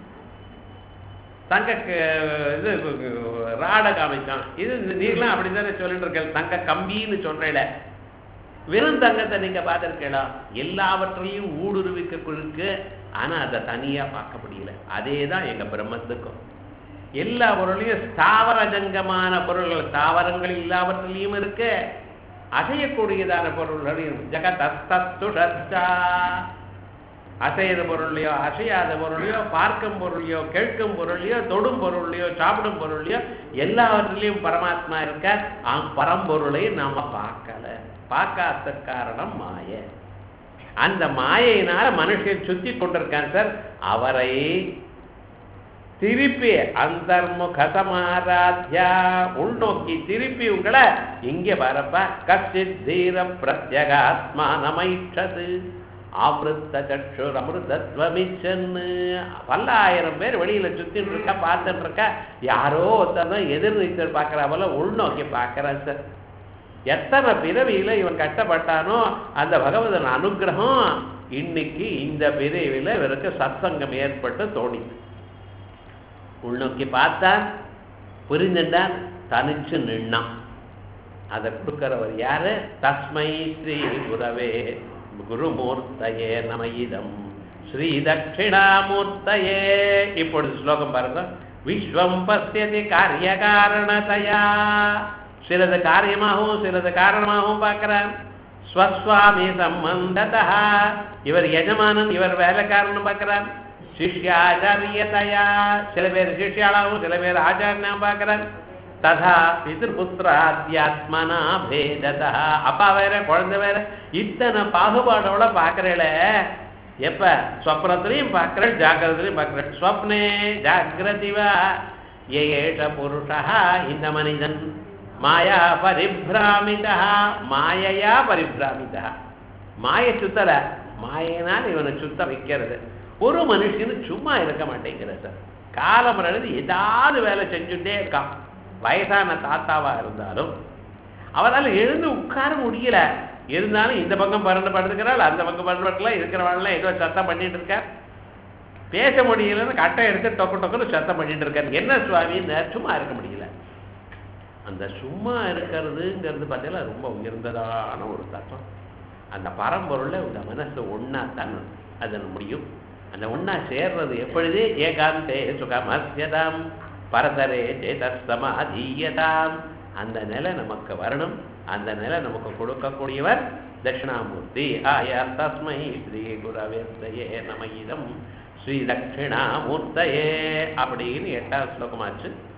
தங்க க- இது ராடை காமிச்சான் இது நீர்லாம் அப்படி தானே சொல்லிட்டு இருக்கேன் தங்க கம்பின்னு சொல்றேல வெறும் தங்கத்தை நீங்க பார்த்திருக்கீங்களா எல்லாவற்றையும் ஊடுருவிக்க இருக்கு ஆனா அதை தனியா பார்க்க முடியல அதே தான் எங்க பிரம்மத்துக்கும் எல்லா பொருளையும் ஸ்தாவர ஜங்கமான பொருள்கள் தாவரங்கள் எல்லாவற்றிலையும் இருக்கு அசையக்கூடியதான பொருள்கள் ஜெகத் அஸ்தஸ்துஷா அசையிற பொருளையோ அசையாத பொருளையோ பார்க்கும் பொருளையோ கேட்கும் பொருளையோ தொடும் பொருளையோ சாப்பிடும் பொருளையோ எல்லாவற்றிலையும் பரமாத்மா இருக்க ஆ பரம்பொருளை நாம பார்க்கல பார்க்காத காரணம் மாய அந்த மாயையினால மனுஷன் சுத்தி கொண்டிருக்கான் சார் அவரை திருப்பி அந்தர்முகதமாராத்யா உள்நோக்கி திருப்பி உங்களை இங்கே வரப்ப கச்சித் தீர பிரத்யகாத்மா நமைச்சது ஆவருத்த சற்றுர் அமிர்தத்வமிச்சன்னு பல்லாயிரம் பேர் வெளியில சுத்தின்னு இருக்கா பார்த்துட்டு இருக்கா யாரோ ஒருத்தர் தான் எதிர் நீச்சல் பார்க்கறா போல உள்நோக்கி பார்க்கறான் சார் எத்தனை பிறவியில இவன் கஷ்டப்பட்டானோ அந்த பகவதன் அனுகிரகம் இன்னைக்கு இந்த பிறவியில இவருக்கு சத்சங்கம் ஏற்பட்டு தோணிச்சு உள்நோக்கி பார்த்தான் புரிஞ்சுட்டான் தனிச்சு நின்னான் அதை கொடுக்கிறவர் யாரு தஸ்மை ஸ்ரீ குரவே குருமூர்த்தயே நமயிதம் ஸ்ரீ தட்சிணாமூர்த்தயே இப்பொழுது ஸ்லோகம் பாருங்க விஸ்வம் பசியதி காரிய காரணத்தையா சிலது காரியமாகவும் சிலது காரணமாகவும் பார்க்கிறான் ஸ்வஸ்வாமி சம்பந்ததா இவர் எஜமானன் இவர் வேலைக்காரன் பார்க்கிறான் சிஷ்யாச்சாரியதையா சில பேர் சிஷ்யாளாகவும் சில பேர் ஆச்சாரியனா பார்க்கிறான் ததா பிதிருபுத்திராத்யாத்மனா பேததா அப்பா வேற குழந்தை வேற இத்தனை பாகுபாடோட பார்க்கறேல எப்ப ஸ்வப்னத்திலையும் பார்க்கிறேன் ஜாக்கிரத்திலையும் பார்க்கிறேன் ஸ்வப்னே ஜாகிரதிவா ஏஷ புருஷா இந்த மனிதன் மாயா பரிபிராமிதா மாயையா பரிபிராமிதா மாய சுத்தல மாயினால் இவனை சுத்த வைக்கிறது ஒரு மனுஷனு சும்மா இருக்க மாட்டேங்கிறது காலம் எழுதி ஏதாவது வேலை செஞ்சுட்டே இருக்கான் வயசான தாத்தாவா இருந்தாலும் அவரால் எழுந்து உட்கார முடியல இருந்தாலும் இந்த பக்கம் பரண்டு படுத்துக்கிறாள் அந்த பக்கம் பரண்டு படுக்கலாம் இருக்கிறவாள்லாம் ஏதோ சத்தம் பண்ணிட்டு இருக்கா பேச முடியலன்னு கட்டை எடுத்து டொக்கு டொக்குன்னு சத்தம் பண்ணிட்டு இருக்காரு என்ன சுவாமின்னு சும்மா இருக்க முடியல அந்த சும்மா இருக்கிறதுங்கிறது பார்த்தீங்கன்னா ரொம்ப உயர்ந்ததான ஒரு தத்துவம் அந்த பரம்பொருள்ல உங்க மனசு ஒன்னா தான் அது முடியும் அந்த ஒன்னா சேர்றது எப்பொழுது ஏகாந்தே சுகமஸ்யதாம் பரதரே சேதசமாதீயதாம் அந்த நிலை நமக்கு வரணும் அந்த நிலை நமக்கு கொடுக்கக்கூடியவர் தட்சிணாமூர்த்தி ஆயார் தஸ்மை ஸ்ரீ குரவேர்த்தயே நம இதம் ஸ்ரீ தட்சிணாமூர்த்தயே அப்படின்னு எட்டாவது ஸ்லோகமாச்சு